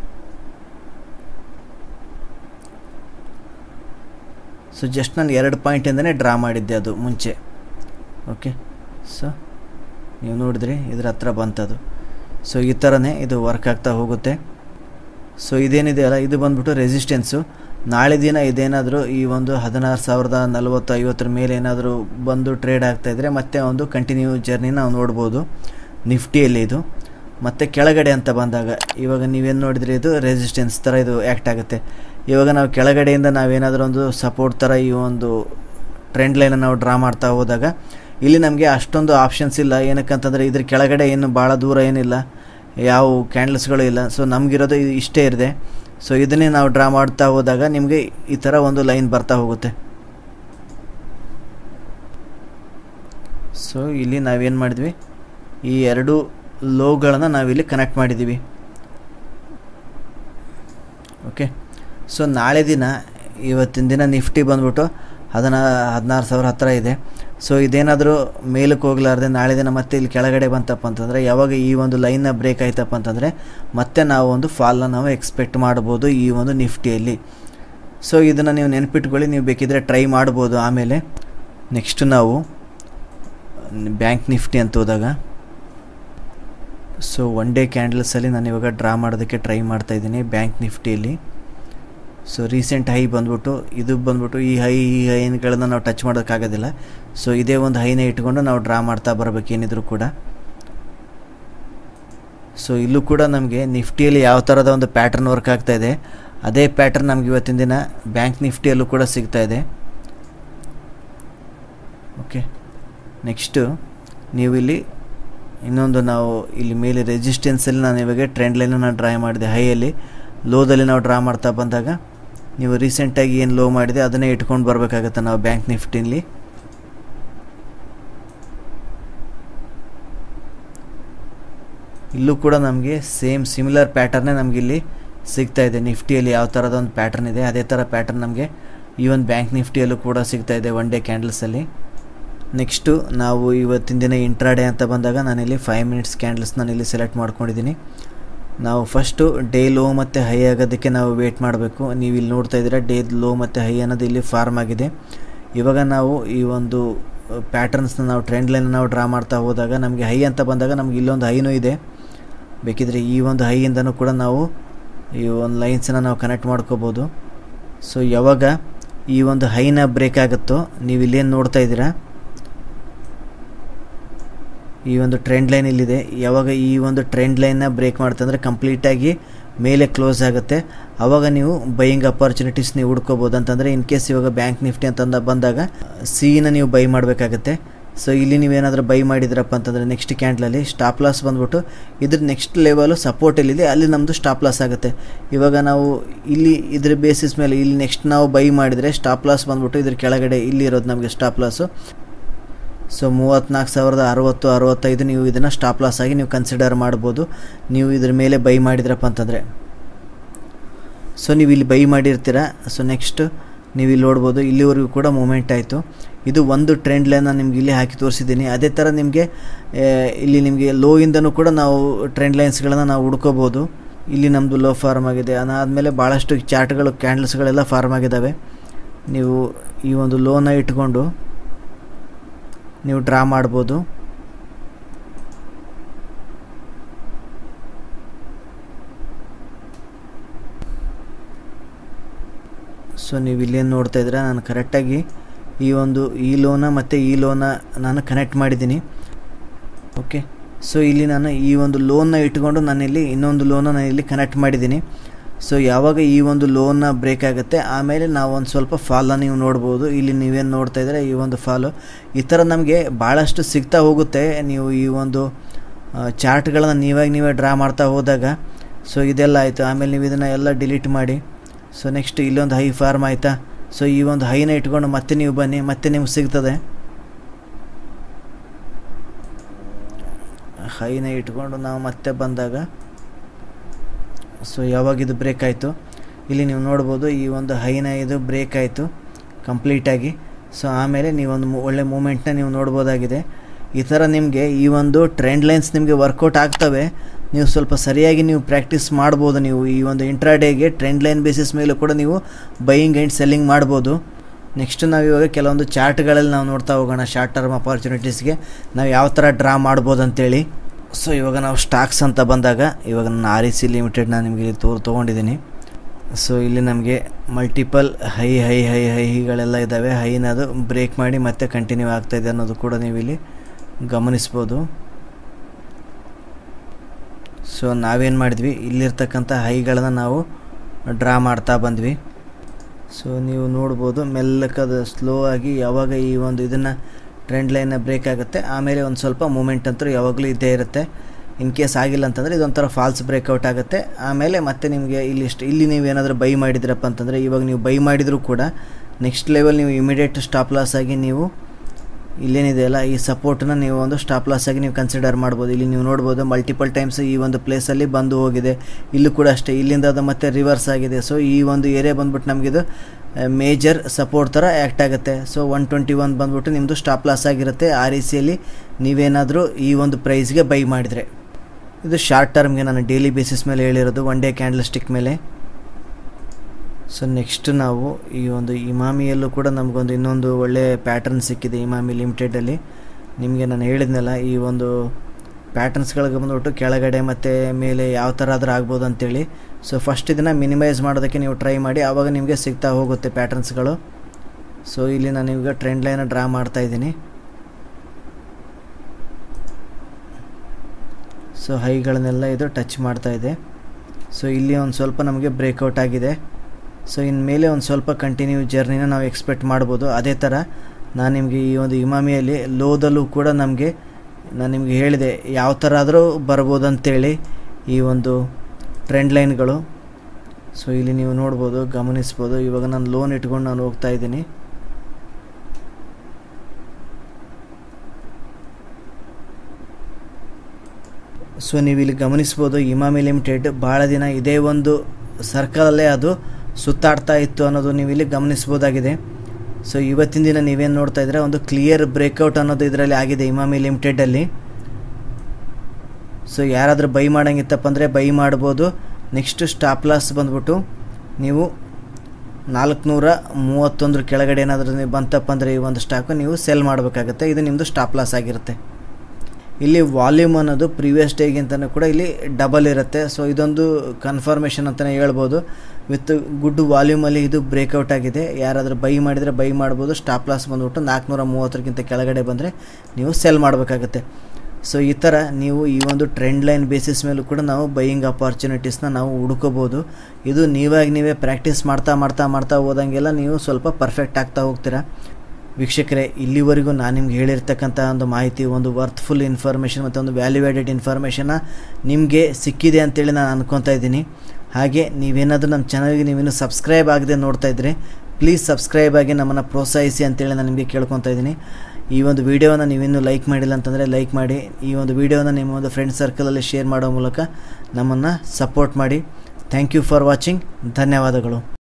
ಸೊ ಜಸ್ಟ್ ನಾನು ಎರಡು ಪಾಯಿಂಟಿಂದನೇ ಡ್ರಾ ಮಾಡಿದ್ದೆ ಅದು ಮುಂಚೆ ಓಕೆ ಸೊ ನೀವು ನೋಡಿದ್ರಿ ಇದ್ರ ಹತ್ರ ಬಂತದು ಸೊ ಈ ಥರನೇ ಇದು ವರ್ಕ್ ಆಗ್ತಾ ಹೋಗುತ್ತೆ ಸೊ ಇದೇನಿದೆ ಅಲ್ಲ ಇದು ಬಂದ್ಬಿಟ್ಟು ರೆಸಿಸ್ಟೆನ್ಸು ನಾಳೆ ದಿನ ಇದೇನಾದರೂ ಈ ಒಂದು ಹದಿನಾರು ಸಾವಿರದ ನಲವತ್ತು ಐವತ್ತರ ಮೇಲೆ ಏನಾದರೂ ಬಂದು ಟ್ರೇಡ್ ಆಗ್ತಾಯಿದ್ರೆ ಮತ್ತೆ ಒಂದು ಕಂಟಿನ್ಯೂ ಜರ್ನಿ ನಾವು ನೋಡ್ಬೋದು ನಿಫ್ಟಿಯಲ್ಲಿ ಇದು ಮತ್ತು ಕೆಳಗಡೆ ಅಂತ ಬಂದಾಗ ಇವಾಗ ನೀವೇನು ನೋಡಿದ್ರಿ ಇದು ರೆಸಿಸ್ಟೆನ್ಸ್ ಥರ ಇದು ಆ್ಯಕ್ಟ್ ಆಗುತ್ತೆ ಇವಾಗ ನಾವು ಕೆಳಗಡೆಯಿಂದ ನಾವೇನಾದರೂ ಒಂದು ಸಪೋರ್ಟ್ ಥರ ಈ ಒಂದು ಟ್ರೆಂಡ್ ಲೈನನ್ನು ನಾವು ಡ್ರಾ ಮಾಡ್ತಾ ಹೋದಾಗ ಇಲ್ಲಿ ನಮಗೆ ಅಷ್ಟೊಂದು ಆಪ್ಷನ್ಸ್ ಇಲ್ಲ ಏನಕ್ಕಂತಂದರೆ ಇದ್ರ ಕೆಳಗಡೆ ಏನು ಭಾಳ ದೂರ ಏನಿಲ್ಲ ಯಾವ ಕ್ಯಾಂಡಲ್ಸ್ಗಳು ಇಲ್ಲ ಸೊ ನಮಗಿರೋದು ಇಷ್ಟೇ ಇದೆ ಸೊ ಇದನ್ನೇ ನಾವು ಡ್ರಾ ಮಾಡ್ತಾ ಹೋದಾಗ ನಿಮಗೆ ಈ ಥರ ಒಂದು ಲೈನ್ ಬರ್ತಾ ಹೋಗುತ್ತೆ ಸೊ ಇಲ್ಲಿ ನಾವೇನು ಮಾಡಿದ್ವಿ ಈ ಎರಡು ಲೋಗಳನ್ನು ನಾವಿಲ್ಲಿ ಕನೆಕ್ಟ್ ಮಾಡಿದ್ದೀವಿ ಓಕೆ ಸೊ ನಾಳೆ ದಿನ ಇವತ್ತಿನ ದಿನ ನಿಫ್ಟಿ ಬಂದ್ಬಿಟ್ಟು ಹದಿನಾ ಹದಿನಾರು ಸಾವಿರ ಹತ್ತಿರ ಇದೆ ಸೊ ಇದೇನಾದರೂ ಮೇಲಕ್ಕೆ ಹೋಗ್ಲಾರ್ದೆ ನಾಳೆ ದಿನ ಮತ್ತೆ ಇಲ್ಲಿ ಕೆಳಗಡೆ ಬಂತಪ್ಪ ಅಂತಂದರೆ ಯಾವಾಗ ಈ ಒಂದು ಲೈನ್ನ ಬ್ರೇಕ್ ಆಯ್ತಪ್ಪ ಅಂತಂದರೆ ಮತ್ತೆ ನಾವು ಒಂದು ಫಾಲ್ನ ನಾವು ಎಕ್ಸ್ಪೆಕ್ಟ್ ಮಾಡ್ಬೋದು ಈ ಒಂದು ನಿಫ್ಟಿಯಲ್ಲಿ ಸೊ ಇದನ್ನು ನೀವು ನೆನ್ಪಿಟ್ಕೊಳ್ಳಿ ನೀವು ಬೇಕಿದ್ರೆ ಟ್ರೈ ಮಾಡ್ಬೋದು ಆಮೇಲೆ ನೆಕ್ಸ್ಟ್ ನಾವು ಬ್ಯಾಂಕ್ ನಿಫ್ಟಿ ಅಂತ ಹೋದಾಗ ಸೊ ಒನ್ ಡೇ ಕ್ಯಾಂಡಲ್ಸಲ್ಲಿ ನಾನು ಇವಾಗ ಡ್ರಾ ಮಾಡೋದಕ್ಕೆ ಟ್ರೈ ಮಾಡ್ತಾಯಿದ್ದೀನಿ ಬ್ಯಾಂಕ್ ನಿಫ್ಟಿಯಲ್ಲಿ ಸೊ ರೀಸೆಂಟ್ ಹೈ ಬಂದ್ಬಿಟ್ಟು ಇದು ಬಂದ್ಬಿಟ್ಟು ಈ ಹೈ ಈ ಹೈನ್ಗಳನ್ನ ನಾವು ಟಚ್ ಮಾಡೋಕ್ಕಾಗೋದಿಲ್ಲ ಸೊ ಇದೇ ಒಂದು ಹೈನೇ ಇಟ್ಕೊಂಡು ನಾವು ಡ್ರಾ ಮಾಡ್ತಾ ಬರಬೇಕೇನಿದ್ರು ಕೂಡ ಸೊ ಇಲ್ಲೂ ಕೂಡ ನಮಗೆ ನಿಫ್ಟಿಯಲ್ಲಿ ಯಾವ ಥರದ ಒಂದು ಪ್ಯಾಟ್ರನ್ ವರ್ಕ್ ಆಗ್ತಾ ಇದೆ ಅದೇ ಪ್ಯಾಟ್ರನ್ ನಮ್ಗೆ ಇವತ್ತಿನ ದಿನ ಬ್ಯಾಂಕ್ ನಿಫ್ಟಿಯಲ್ಲೂ ಕೂಡ ಸಿಗ್ತಾ ಇದೆ ಓಕೆ ನೆಕ್ಸ್ಟು ನೀವು ಇಲ್ಲಿ ಇನ್ನೊಂದು ನಾವು ಇಲ್ಲಿ ಮೇಲೆ ರೆಸಿಸ್ಟೆನ್ಸಲ್ಲಿ ನಾನು ಇವಾಗ ಟ್ರೆಂಡ್ ಲೈನನ್ನು ಡ್ರಾ ಮಾಡಿದೆ ಹೈಯಲ್ಲಿ ಲೋದಲ್ಲಿ ನಾವು ಡ್ರಾ ಮಾಡ್ತಾ ಬಂದಾಗ ನೀವು ರೀಸೆಂಟಾಗಿ ಏನು ಲೋ ಮಾಡಿದೆ ಅದನ್ನೇ ಇಟ್ಕೊಂಡು ಬರಬೇಕಾಗತ್ತೆ ನಾವು ಬ್ಯಾಂಕ್ ನಿಫ್ಟಿಲಿ ಇಲ್ಲೂ ಕೂಡ ನಮಗೆ ಸೇಮ್ ಸಿಮಿಲರ್ ಪ್ಯಾಟರ್ನೇ ನಮಗಿಲ್ಲಿ ಸಿಗ್ತಾ ಇದೆ ನಿಫ್ಟಿಯಲ್ಲಿ ಯಾವ ಥರದ ಒಂದು ಪ್ಯಾಟರ್ನ್ ಇದೆ ಅದೇ ಥರ ಪ್ಯಾಟರ್ನ್ ನಮಗೆ ಈವನ್ ಬ್ಯಾಂಕ್ ನಿಫ್ಟಿಯಲ್ಲೂ ಕೂಡ ಸಿಗ್ತಾ ಇದೆ ಒನ್ ಡೇ ಕ್ಯಾಂಡಲ್ಸಲ್ಲಿ ನೆಕ್ಸ್ಟು ನಾವು ಇವತ್ತಿನ ದಿನ ಇಂಟ್ರಾಡೇ ಅಂತ ಬಂದಾಗ ನಾನಿಲ್ಲಿ ಫೈವ್ ಮಿನಿಟ್ಸ್ ಕ್ಯಾಂಡಲ್ಸ್ ನಾನಿಲ್ಲಿ ಸೆಲೆಕ್ಟ್ ಮಾಡ್ಕೊಂಡಿದ್ದೀನಿ ನಾವು ಫಸ್ಟು ಡೇ ಲೋ ಮತ್ತು ಹೈ ಆಗೋದಕ್ಕೆ ನಾವು ವೇಟ್ ಮಾಡಬೇಕು ನೀವು ಇಲ್ಲಿ ನೋಡ್ತಾ ಇದ್ದೀರಾ ಡೇ ಲೋ ಮತ್ತು ಹೈ ಅನ್ನೋದು ಇಲ್ಲಿ ಫಾರ್ಮ್ ಆಗಿದೆ ಇವಾಗ ನಾವು ಈ ಒಂದು ಪ್ಯಾಟರ್ನ್ಸ್ನ ನಾವು ಟ್ರೆಂಡ್ ಲೈನ್ ನಾವು ಡ್ರಾ ಮಾಡ್ತಾ ಹೋದಾಗ ನಮಗೆ ಹೈ ಅಂತ ಬಂದಾಗ ನಮ್ಗೆ ಇಲ್ಲೊಂದು ಹೈನೂ ಇದೆ ಬೇಕಿದ್ರೆ ಈ ಒಂದು ಹೈಯಿಂದನೂ ಕೂಡ ನಾವು ಈ ಒಂದು ಲೈನ್ಸನ್ನು ನಾವು ಕನೆಕ್ಟ್ ಮಾಡ್ಕೋಬೋದು ಸೊ ಯಾವಾಗ ಈ ಒಂದು ಹೈನ ಬ್ರೇಕ್ ಆಗುತ್ತೋ ನೀವು ಇಲ್ಲೇನು ನೋಡ್ತಾ ಇದ್ದೀರಾ ಈ ಒಂದು ಟ್ರೆಂಡ್ ಲೈನ್ ಇಲ್ಲಿದೆ ಯಾವಾಗ ಈ ಒಂದು ಟ್ರೆಂಡ್ ಲೈನ್ನ ಬ್ರೇಕ್ ಮಾಡ್ತಂದ್ರೆ ಕಂಪ್ಲೀಟಾಗಿ ಮೇಲೆ ಕ್ಲೋಸ್ ಆಗುತ್ತೆ ಆವಾಗ ನೀವು ಬೈಯಿಂಗ್ ಅಪಾರ್ಚುನಿಟೀಸ್ ನೀವು ಹುಡ್ಕೋಬೋದು ಅಂತಂದರೆ ಇನ್ ಕೇಸ್ ಇವಾಗ ಬ್ಯಾಂಕ್ ನಿಫ್ಟಿ ಅಂತಂದ ಬಂದಾಗ ಸಿನ ನೀವು ಬೈ ಮಾಡಬೇಕಾಗತ್ತೆ ಸೊ ಇಲ್ಲಿ ನೀವೇನಾದರೂ ಬೈ ಮಾಡಿದ್ರಪ್ಪ ಅಂತಂದರೆ ನೆಕ್ಸ್ಟ್ ಕ್ಯಾಂಡ್ಲಲ್ಲಿ ಸ್ಟಾಪ್ ಲಾಸ್ ಬಂದ್ಬಿಟ್ಟು ಇದ್ರ ನೆಕ್ಸ್ಟ್ ಲೆವೆಲು ಸಪೋರ್ಟ್ ಎಲ್ಲಿದೆ ಅಲ್ಲಿ ನಮ್ಮದು ಸ್ಟಾಪ್ ಲಾಸ್ ಆಗುತ್ತೆ ಇವಾಗ ನಾವು ಇಲ್ಲಿ ಇದ್ರ ಬೇಸಿಸ್ ಮೇಲೆ ಇಲ್ಲಿ ನೆಕ್ಸ್ಟ್ ನಾವು ಬೈ ಮಾಡಿದರೆ ಸ್ಟಾಪ್ ಲಾಸ್ ಬಂದ್ಬಿಟ್ಟು ಇದ್ರ ಕೆಳಗಡೆ ಇಲ್ಲಿ ಇರೋದು ನಮಗೆ ಸ್ಟಾಪ್ ಲಾಸು ಸೊ ಮೂವತ್ತ್ನಾಲ್ಕು ಸಾವಿರದ ಅರವತ್ತು ಅರವತ್ತೈದು ನೀವು ಇದನ್ನು ಸ್ಟಾಪ್ ಲಾಸ್ ಆಗಿ ನೀವು ಕನ್ಸಿಡರ್ ಮಾಡ್ಬೋದು ನೀವು ಇದ್ರ ಮೇಲೆ ಬೈ ಮಾಡಿದ್ರಪ್ಪ ಅಂತಂದರೆ ಸೊ ನೀವು ಇಲ್ಲಿ ಬೈ ಮಾಡಿರ್ತೀರ ಸೊ ನೆಕ್ಸ್ಟ್ ನೀವು ಇಲ್ಲಿ ನೋಡ್ಬೋದು ಇಲ್ಲಿವರೆಗೂ ಕೂಡ ಮೂಮೆಂಟ್ ಆಯಿತು ಇದು ಒಂದು ಟ್ರೆಂಡ್ ಲೈನ್ನ ನಿಮ್ಗೆ ಇಲ್ಲಿ ಹಾಕಿ ತೋರಿಸಿದ್ದೀನಿ ಅದೇ ಥರ ನಿಮಗೆ ಇಲ್ಲಿ ನಿಮಗೆ ಲೋ ಇಂದನೂ ಕೂಡ ನಾವು ಟ್ರೆಂಡ್ ಲೈನ್ಸ್ಗಳನ್ನು ನಾವು ಹುಡ್ಕೋಬೋದು ಇಲ್ಲಿ ನಮ್ಮದು ಲೋ ಫಾರ್ಮ್ ಆಗಿದೆ ಅದಾದಮೇಲೆ ಭಾಳಷ್ಟು ಚಾರ್ಟ್ಗಳು ಕ್ಯಾಂಡಲ್ಸ್ಗಳೆಲ್ಲ ಫಾರ್ಮ್ ಆಗಿದ್ದಾವೆ ನೀವು ಈ ಒಂದು ಲೋನ ಇಟ್ಕೊಂಡು ನೀವು ಡ್ರಾ ಮಾಡ್ಬೋದು ಸೊ ನೀವು ಇಲ್ಲೇನು ನೋಡ್ತಾ ಇದ್ದೀರಾ ನಾನು ಕರೆಕ್ಟಾಗಿ ಈ ಒಂದು ಈ ಲೋನ ಮತ್ತು ಈ ಲೋನ ನಾನು ಕನೆಕ್ಟ್ ಮಾಡಿದ್ದೀನಿ ಓಕೆ ಸೊ ಇಲ್ಲಿ ನಾನು ಈ ಒಂದು ಲೋನ್ನ ಇಟ್ಕೊಂಡು ನಾನಿಲ್ಲಿ ಇನ್ನೊಂದು ಲೋನ ನಾನು ಇಲ್ಲಿ ಕನೆಕ್ಟ್ ಮಾಡಿದ್ದೀನಿ ಸೊ ಯಾವಾಗ ಈ ಒಂದು ಲೋನ್ನ ಬ್ರೇಕ್ ಆಗುತ್ತೆ ಆಮೇಲೆ ನಾವು ಒಂದು ಸ್ವಲ್ಪ ಫಾಲನ್ನ ನೀವು ನೋಡ್ಬೋದು ಇಲ್ಲಿ ನೀವೇನು ನೋಡ್ತಾ ಇದ್ದೀರಾ ಈ ಒಂದು ಫಾಲು ಈ ಥರ ನಮಗೆ ಭಾಳಷ್ಟು ಸಿಗ್ತಾ ಹೋಗುತ್ತೆ ನೀವು ಈ ಒಂದು ಚಾರ್ಟ್ಗಳನ್ನು ನೀವಾಗ ನೀವೇ ಡ್ರಾ ಮಾಡ್ತಾ ಹೋದಾಗ ಸೊ ಇದೆಲ್ಲ ಆಯಿತು ಆಮೇಲೆ ನೀವು ಇದನ್ನು ಎಲ್ಲ ಡಿಲೀಟ್ ಮಾಡಿ ಸೊ ನೆಕ್ಸ್ಟ್ ಇಲ್ಲೊಂದು ಹೈ ಫಾರ್ಮ್ ಆಯಿತಾ ಸೊ ಈ ಒಂದು ಹೈನ ಇಟ್ಕೊಂಡು ಮತ್ತೆ ನೀವು ಬನ್ನಿ ಮತ್ತೆ ನಿಮ್ಗೆ ಸಿಗ್ತದೆ ಹೈನ ಇಟ್ಕೊಂಡು ನಾವು ಮತ್ತೆ ಬಂದಾಗ ಸೊ ಯಾವಾಗ ಇದು ಬ್ರೇಕ್ ಆಯಿತು ಇಲ್ಲಿ ನೀವು ನೋಡ್ಬೋದು ಈ ಒಂದು ಹೈನ ಇದು ಬ್ರೇಕ್ ಆಯಿತು ಕಂಪ್ಲೀಟಾಗಿ ಸೊ ಆಮೇಲೆ ನೀವೊಂದು ಒಳ್ಳೆ ಮೂಮೆಂಟ್ನ ನೀವು ನೋಡ್ಬೋದಾಗಿದೆ ಈ ಥರ ನಿಮಗೆ ಈ ಒಂದು ಟ್ರೆಂಡ್ ಲೈನ್ಸ್ ನಿಮಗೆ ವರ್ಕೌಟ್ ಆಗ್ತವೆ ನೀವು ಸ್ವಲ್ಪ ಸರಿಯಾಗಿ ನೀವು ಪ್ರಾಕ್ಟೀಸ್ ಮಾಡ್ಬೋದು ನೀವು ಈ ಒಂದು ಇಂಟ್ರಾಡೇಗೆ ಟ್ರೆಂಡ್ ಲೈನ್ ಬೇಸಿಸ್ ಮೇಲೂ ಕೂಡ ನೀವು ಬೈಯಿಂಗ್ ಆ್ಯಂಡ್ ಸೆಲ್ಲಿಂಗ್ ಮಾಡ್ಬೋದು ನೆಕ್ಸ್ಟ್ ನಾವು ಇವಾಗ ಕೆಲವೊಂದು ಚಾರ್ಟ್ಗಳಲ್ಲಿ ನಾವು ನೋಡ್ತಾ ಹೋಗೋಣ ಶಾರ್ಟ್ ಟರ್ಮ್ ಅಪಾರ್ಚುನಿಟೀಸ್ಗೆ ನಾವು ಯಾವ ಥರ ಡ್ರಾ ಮಾಡ್ಬೋದು ಅಂತೇಳಿ ಸೊ ಇವಾಗ ನಾವು ಸ್ಟಾಕ್ಸ್ ಅಂತ ಬಂದಾಗ ಇವಾಗ ನಾನು ಆರ್ ಇ ಸಿ ಲಿಮಿಟೆಡ್ ನಾನು ನಿಮಗೆ ಇಲ್ಲಿ ತೋರ್ ತೊಗೊಂಡಿದ್ದೀನಿ ಸೊ ಇಲ್ಲಿ ನಮಗೆ ಮಲ್ಟಿಪಲ್ ಹೈ ಹೈ ಹೈ ಹೈಗಳೆಲ್ಲ ಇದ್ದಾವೆ ಹೈನದು ಬ್ರೇಕ್ ಮಾಡಿ ಮತ್ತೆ ಕಂಟಿನ್ಯೂ ಆಗ್ತಾಯಿದೆ ಅನ್ನೋದು ಕೂಡ ನೀವು ಇಲ್ಲಿ ಗಮನಿಸ್ಬೋದು ಸೊ ನಾವೇನು ಮಾಡಿದ್ವಿ ಇಲ್ಲಿರ್ತಕ್ಕಂಥ ಹೈಗಳನ್ನು ನಾವು ಡ್ರಾ ಮಾಡ್ತಾ ಬಂದ್ವಿ ಸೊ ನೀವು ನೋಡ್ಬೋದು ಮೆಲ್ಲಕ್ಕದು ಸ್ಲೋ ಆಗಿ ಯಾವಾಗ ಈ ಒಂದು ಇದನ್ನು ಟ್ರೆಂಡ್ ಲೈನ್ನ ಬ್ರೇಕ್ ಆಗುತ್ತೆ ಆಮೇಲೆ ಒಂದು ಸ್ವಲ್ಪ ಮೂಮೆಂಟ್ ಅಂತೂ ಯಾವಾಗಲೂ ಇದ್ದೇ ಇರುತ್ತೆ ಇನ್ ಕೇಸ್ ಆಗಿಲ್ಲ ಅಂತಂದರೆ ಇದೊಂಥರ ಫಾಲ್ಸ್ ಬ್ರೇಕ್ಔಟ್ ಆಗುತ್ತೆ ಆಮೇಲೆ ಮತ್ತೆ ನಿಮಗೆ ಇಲ್ಲಿ ಇಷ್ಟು ಇಲ್ಲಿ ನೀವು ಏನಾದರೂ ಬೈ ಮಾಡಿದ್ರಪ್ಪ ಅಂತಂದರೆ ಇವಾಗ ನೀವು ಬೈ ಮಾಡಿದರೂ ಕೂಡ ನೆಕ್ಸ್ಟ್ ಲೆವೆಲ್ ನೀವು ಇಮಿಡಿಯೇಟ್ ಸ್ಟಾಪ್ ಲಾಸ್ ಆಗಿ ನೀವು ಇಲ್ಲೇನಿದೆ ಅಲ್ಲ ಈ ಸಪೋರ್ಟನ್ನ ನೀವು ಒಂದು ಸ್ಟಾಪ್ ಲಾಸ್ ಆಗಿ ನೀವು ಕನ್ಸಿಡರ್ ಮಾಡ್ಬೋದು ಇಲ್ಲಿ ನೀವು ನೋಡ್ಬೋದು ಮಲ್ಟಿಪಲ್ ಟೈಮ್ಸ್ ಈ ಒಂದು ಪ್ಲೇಸಲ್ಲಿ ಬಂದು ಹೋಗಿದೆ ಇಲ್ಲೂ ಕೂಡ ಅಷ್ಟೇ ಇಲ್ಲಿಂದ ಅದು ಮತ್ತೆ ರಿವರ್ಸ್ ಆಗಿದೆ ಸೊ ಈ ಒಂದು ಏರಿಯಾ ಬಂದ್ಬಿಟ್ಟು ನಮಗಿದು ಮೇಜರ್ ಸಪೋರ್ಟ್ ಥರ ಆ್ಯಕ್ಟ್ ಆಗುತ್ತೆ ಸೊ ಒನ್ ಟ್ವೆಂಟಿ ಒನ್ ಬಂದ್ಬಿಟ್ಟು ನಿಮ್ಮದು ಸ್ಟಾಪ್ ಲಾಸ್ ಆಗಿರುತ್ತೆ ಆರ್ ಇ ಸಿಯಲ್ಲಿ ನೀವೇನಾದರೂ ಈ ಒಂದು ಪ್ರೈಸ್ಗೆ ಬೈ ಮಾಡಿದರೆ ಇದು ಶಾರ್ಟ್ ಟರ್ಮ್ಗೆ ನಾನು ಡೈಲಿ ಬೇಸಿಸ್ ಮೇಲೆ ಹೇಳಿರೋದು ಒನ್ ಡೇ ಕ್ಯಾಂಡಲ್ ಸ್ಟಿಕ್ ಮೇಲೆ ಸೊ ನೆಕ್ಸ್ಟ್ ನಾವು ಈ ಒಂದು ಇಮಾಮಿಯಲ್ಲೂ ಕೂಡ ನಮಗೊಂದು ಇನ್ನೊಂದು ಒಳ್ಳೆಯ ಪ್ಯಾಟರ್ನ್ ಸಿಕ್ಕಿದೆ ಇಮಾಮಿ ಲಿಮಿಟೆಡಲ್ಲಿ ನಿಮಗೆ ನಾನು ಹೇಳಿದ್ನಲ್ಲ ಈ ಒಂದು ಪ್ಯಾಟರ್ನ್ಸ್ಗಳಿಗೆ ಬಂದ್ಬಿಟ್ಟು ಕೆಳಗಡೆ ಮತ್ತು ಮೇಲೆ ಯಾವ ಥರ ಆದರೂ ಆಗ್ಬೋದು ಅಂತೇಳಿ ಸೊ ಫಸ್ಟ್ ಇದನ್ನು ಮಿನಿಮೈಸ್ ಮಾಡೋದಕ್ಕೆ ನೀವು ಟ್ರೈ ಮಾಡಿ ಆವಾಗ ನಿಮಗೆ ಸಿಗ್ತಾ ಹೋಗುತ್ತೆ ಪ್ಯಾಟರ್ನ್ಸ್ಗಳು ಸೊ ಇಲ್ಲಿ ನಾನು ಈಗ ಟ್ರೆಂಡ್ ಲೈನ ಡ್ರಾ ಮಾಡ್ತಾ ಇದ್ದೀನಿ ಸೊ ಹೈಗಳನ್ನೆಲ್ಲ ಇದು ಟಚ್ ಮಾಡ್ತಾ ಇದೆ ಸೊ ಇಲ್ಲಿ ಒಂದು ಸ್ವಲ್ಪ ನಮಗೆ ಬ್ರೇಕ್ಔಟ್ ಆಗಿದೆ ಸೊ ಇನ್ಮೇಲೆ ಒಂದು ಸ್ವಲ್ಪ ಕಂಟಿನ್ಯೂ ಜರ್ನಿನ ನಾವು ಎಕ್ಸ್ಪೆಕ್ಟ್ ಮಾಡ್ಬೋದು ಅದೇ ಥರ ನಾನು ನಿಮಗೆ ಈ ಒಂದು ಇಮಾಮಿಯಲ್ಲಿ ಲೋದಲ್ಲೂ ಕೂಡ ನಮಗೆ ನಾನು ನಿಮಗೆ ಹೇಳಿದೆ ಯಾವ ಥರ ಆದರೂ ಬರ್ಬೋದು ಅಂತೇಳಿ ಈ ಒಂದು ಟ್ರೆಂಡ್ ಲೈನ್ಗಳು ಸೊ ಇಲ್ಲಿ ನೀವು ನೋಡ್ಬೋದು ಗಮನಿಸ್ಬೋದು ಇವಾಗ ನಾನು ಲೋನ್ ಇಟ್ಕೊಂಡು ನಾನು ಹೋಗ್ತಾ ಇದ್ದೀನಿ ಸೊ ನೀವು ಇಲ್ಲಿ ಗಮನಿಸ್ಬೋದು ಇಮಾಮಿ ಲಿಮಿಟೆಡ್ ಭಾಳ ದಿನ ಇದೇ ಒಂದು ಸರ್ಕಲಲ್ಲೇ ಅದು ಸುತ್ತಾಡ್ತಾ ಇತ್ತು ಅನ್ನೋದು ನೀವು ಇಲ್ಲಿ ಗಮನಿಸ್ಬೋದಾಗಿದೆ ಸೊ ಇವತ್ತಿನ ದಿನ ನೀವೇನು ನೋಡ್ತಾ ಇದ್ರೆ ಒಂದು ಕ್ಲಿಯರ್ ಬ್ರೇಕ್ಔಟ್ ಅನ್ನೋದು ಇದರಲ್ಲಿ ಆಗಿದೆ ಇಮಾಮಿ ಲಿಮಿಟೆಡಲ್ಲಿ ಸೊ ಯಾರಾದರೂ ಬೈ ಮಾಡೋಂಗಿತ್ತಪ್ಪ ಅಂದರೆ ಬೈ ಮಾಡ್ಬೋದು ನೆಕ್ಸ್ಟ್ ಸ್ಟಾಪ್ ಲಾಸ್ ಬಂದ್ಬಿಟ್ಟು ನೀವು ನಾಲ್ಕುನೂರ ಮೂವತ್ತೊಂದರ ಕೆಳಗಡೆ ಏನಾದರೂ ನೀವು ಬಂತಪ್ಪ ಅಂದರೆ ಈ ಒಂದು ಸ್ಟಾಕು ನೀವು ಸೆಲ್ ಮಾಡಬೇಕಾಗುತ್ತೆ ಇದು ನಿಮ್ಮದು ಸ್ಟಾಪ್ ಲಾಸ್ ಆಗಿರುತ್ತೆ ಇಲ್ಲಿ ವಾಲ್ಯೂಮ್ ಅನ್ನೋದು ಪ್ರೀವಿಯಸ್ ಡೇಗಿಂತಲೂ ಕೂಡ ಇಲ್ಲಿ ಡಬಲ್ ಇರುತ್ತೆ ಸೊ ಇದೊಂದು ಕನ್ಫರ್ಮೇಷನ್ ಅಂತಲೇ ಹೇಳ್ಬೋದು ವಿತ್ ಗುಡ್ ವಾಲ್ಯೂಮಲ್ಲಿ ಇದು ಬ್ರೇಕೌಟ್ ಆಗಿದೆ ಯಾರಾದರೂ ಬೈ ಮಾಡಿದರೆ ಬೈ ಮಾಡ್ಬೋದು ಸ್ಟಾಪ್ ಲಾಸ್ ಬಂದ್ಬಿಟ್ಟು ನಾಲ್ಕುನೂರ ಮೂವತ್ತರಕ್ಕಿಂತ ಕೆಳಗಡೆ ಬಂದರೆ ನೀವು ಸೆಲ್ ಮಾಡಬೇಕಾಗತ್ತೆ ಸೊ ಈ ಥರ ನೀವು ಈ ಒಂದು ಟ್ರೆಂಡ್ ಲೈನ್ ಬೇಸಿಸ್ ಮೇಲೂ ಕೂಡ ನಾವು ಬೈಯಿಂಗ್ ಅಪಾರ್ಚುನಿಟೀಸ್ನ ನಾವು ಹುಡ್ಕೋಬೋದು ಇದು ನೀವಾಗಿ ನೀವೇ ಪ್ರಾಕ್ಟೀಸ್ ಮಾಡ್ತಾ ಮಾಡ್ತಾ ಮಾಡ್ತಾ ಹೋದಂಗೆಲ್ಲ ನೀವು ಸ್ವಲ್ಪ ಪರ್ಫೆಕ್ಟ್ ಆಗ್ತಾ ಹೋಗ್ತೀರಾ ವೀಕ್ಷಕರೇ ಇಲ್ಲಿವರೆಗೂ ನಾನು ನಿಮ್ಗೆ ಹೇಳಿರ್ತಕ್ಕಂಥ ಒಂದು ಮಾಹಿತಿ ಒಂದು ವರ್ತ್ಫುಲ್ ಇನ್ಫಾರ್ಮೇಷನ್ ಮತ್ತು ಒಂದು ವ್ಯಾಲ್ಯೂವೇಡೆಡ್ ಇನ್ಫಾರ್ಮೇಷನ್ನ ನಿಮಗೆ ಸಿಕ್ಕಿದೆ ಅಂತೇಳಿ ನಾನು ಅನ್ಕೊತಾ ಇದ್ದೀನಿ ಹಾಗೆ ನೀವೇನಾದರೂ ನಮ್ಮ ಚಾನಲ್ಗೆ ನೀವೇನು ಸಬ್ಸ್ಕ್ರೈಬ್ ಆಗದೆ ನೋಡ್ತಾ ಇದ್ದರೆ ಪ್ಲೀಸ್ ಸಬ್ಸ್ಕ್ರೈಬ್ ಆಗಿ ನಮ್ಮನ್ನು ಪ್ರೋತ್ಸಾಹಿಸಿ ಅಂತೇಳಿ ನಾನು ನಿಮಗೆ ಕೇಳ್ಕೊತಾ ಇದ್ದೀನಿ ಈ ಒಂದು ವಿಡಿಯೋನ ನೀವಿನ್ನೂ ಲೈಕ್ ಮಾಡಿಲ್ಲ ಅಂತಂದರೆ ಲೈಕ್ ಮಾಡಿ ಈ ಒಂದು ವಿಡಿಯೋನ ನಿಮ್ಮ ಒಂದು ಫ್ರೆಂಡ್ ಸರ್ಕಲಲ್ಲಿ ಶೇರ್ ಮಾಡೋ ಮೂಲಕ ನಮ್ಮನ್ನು ಸಪೋರ್ಟ್ ಮಾಡಿ ಥ್ಯಾಂಕ್ ಯು ಫಾರ್ ವಾಚಿಂಗ್ ಧನ್ಯವಾದಗಳು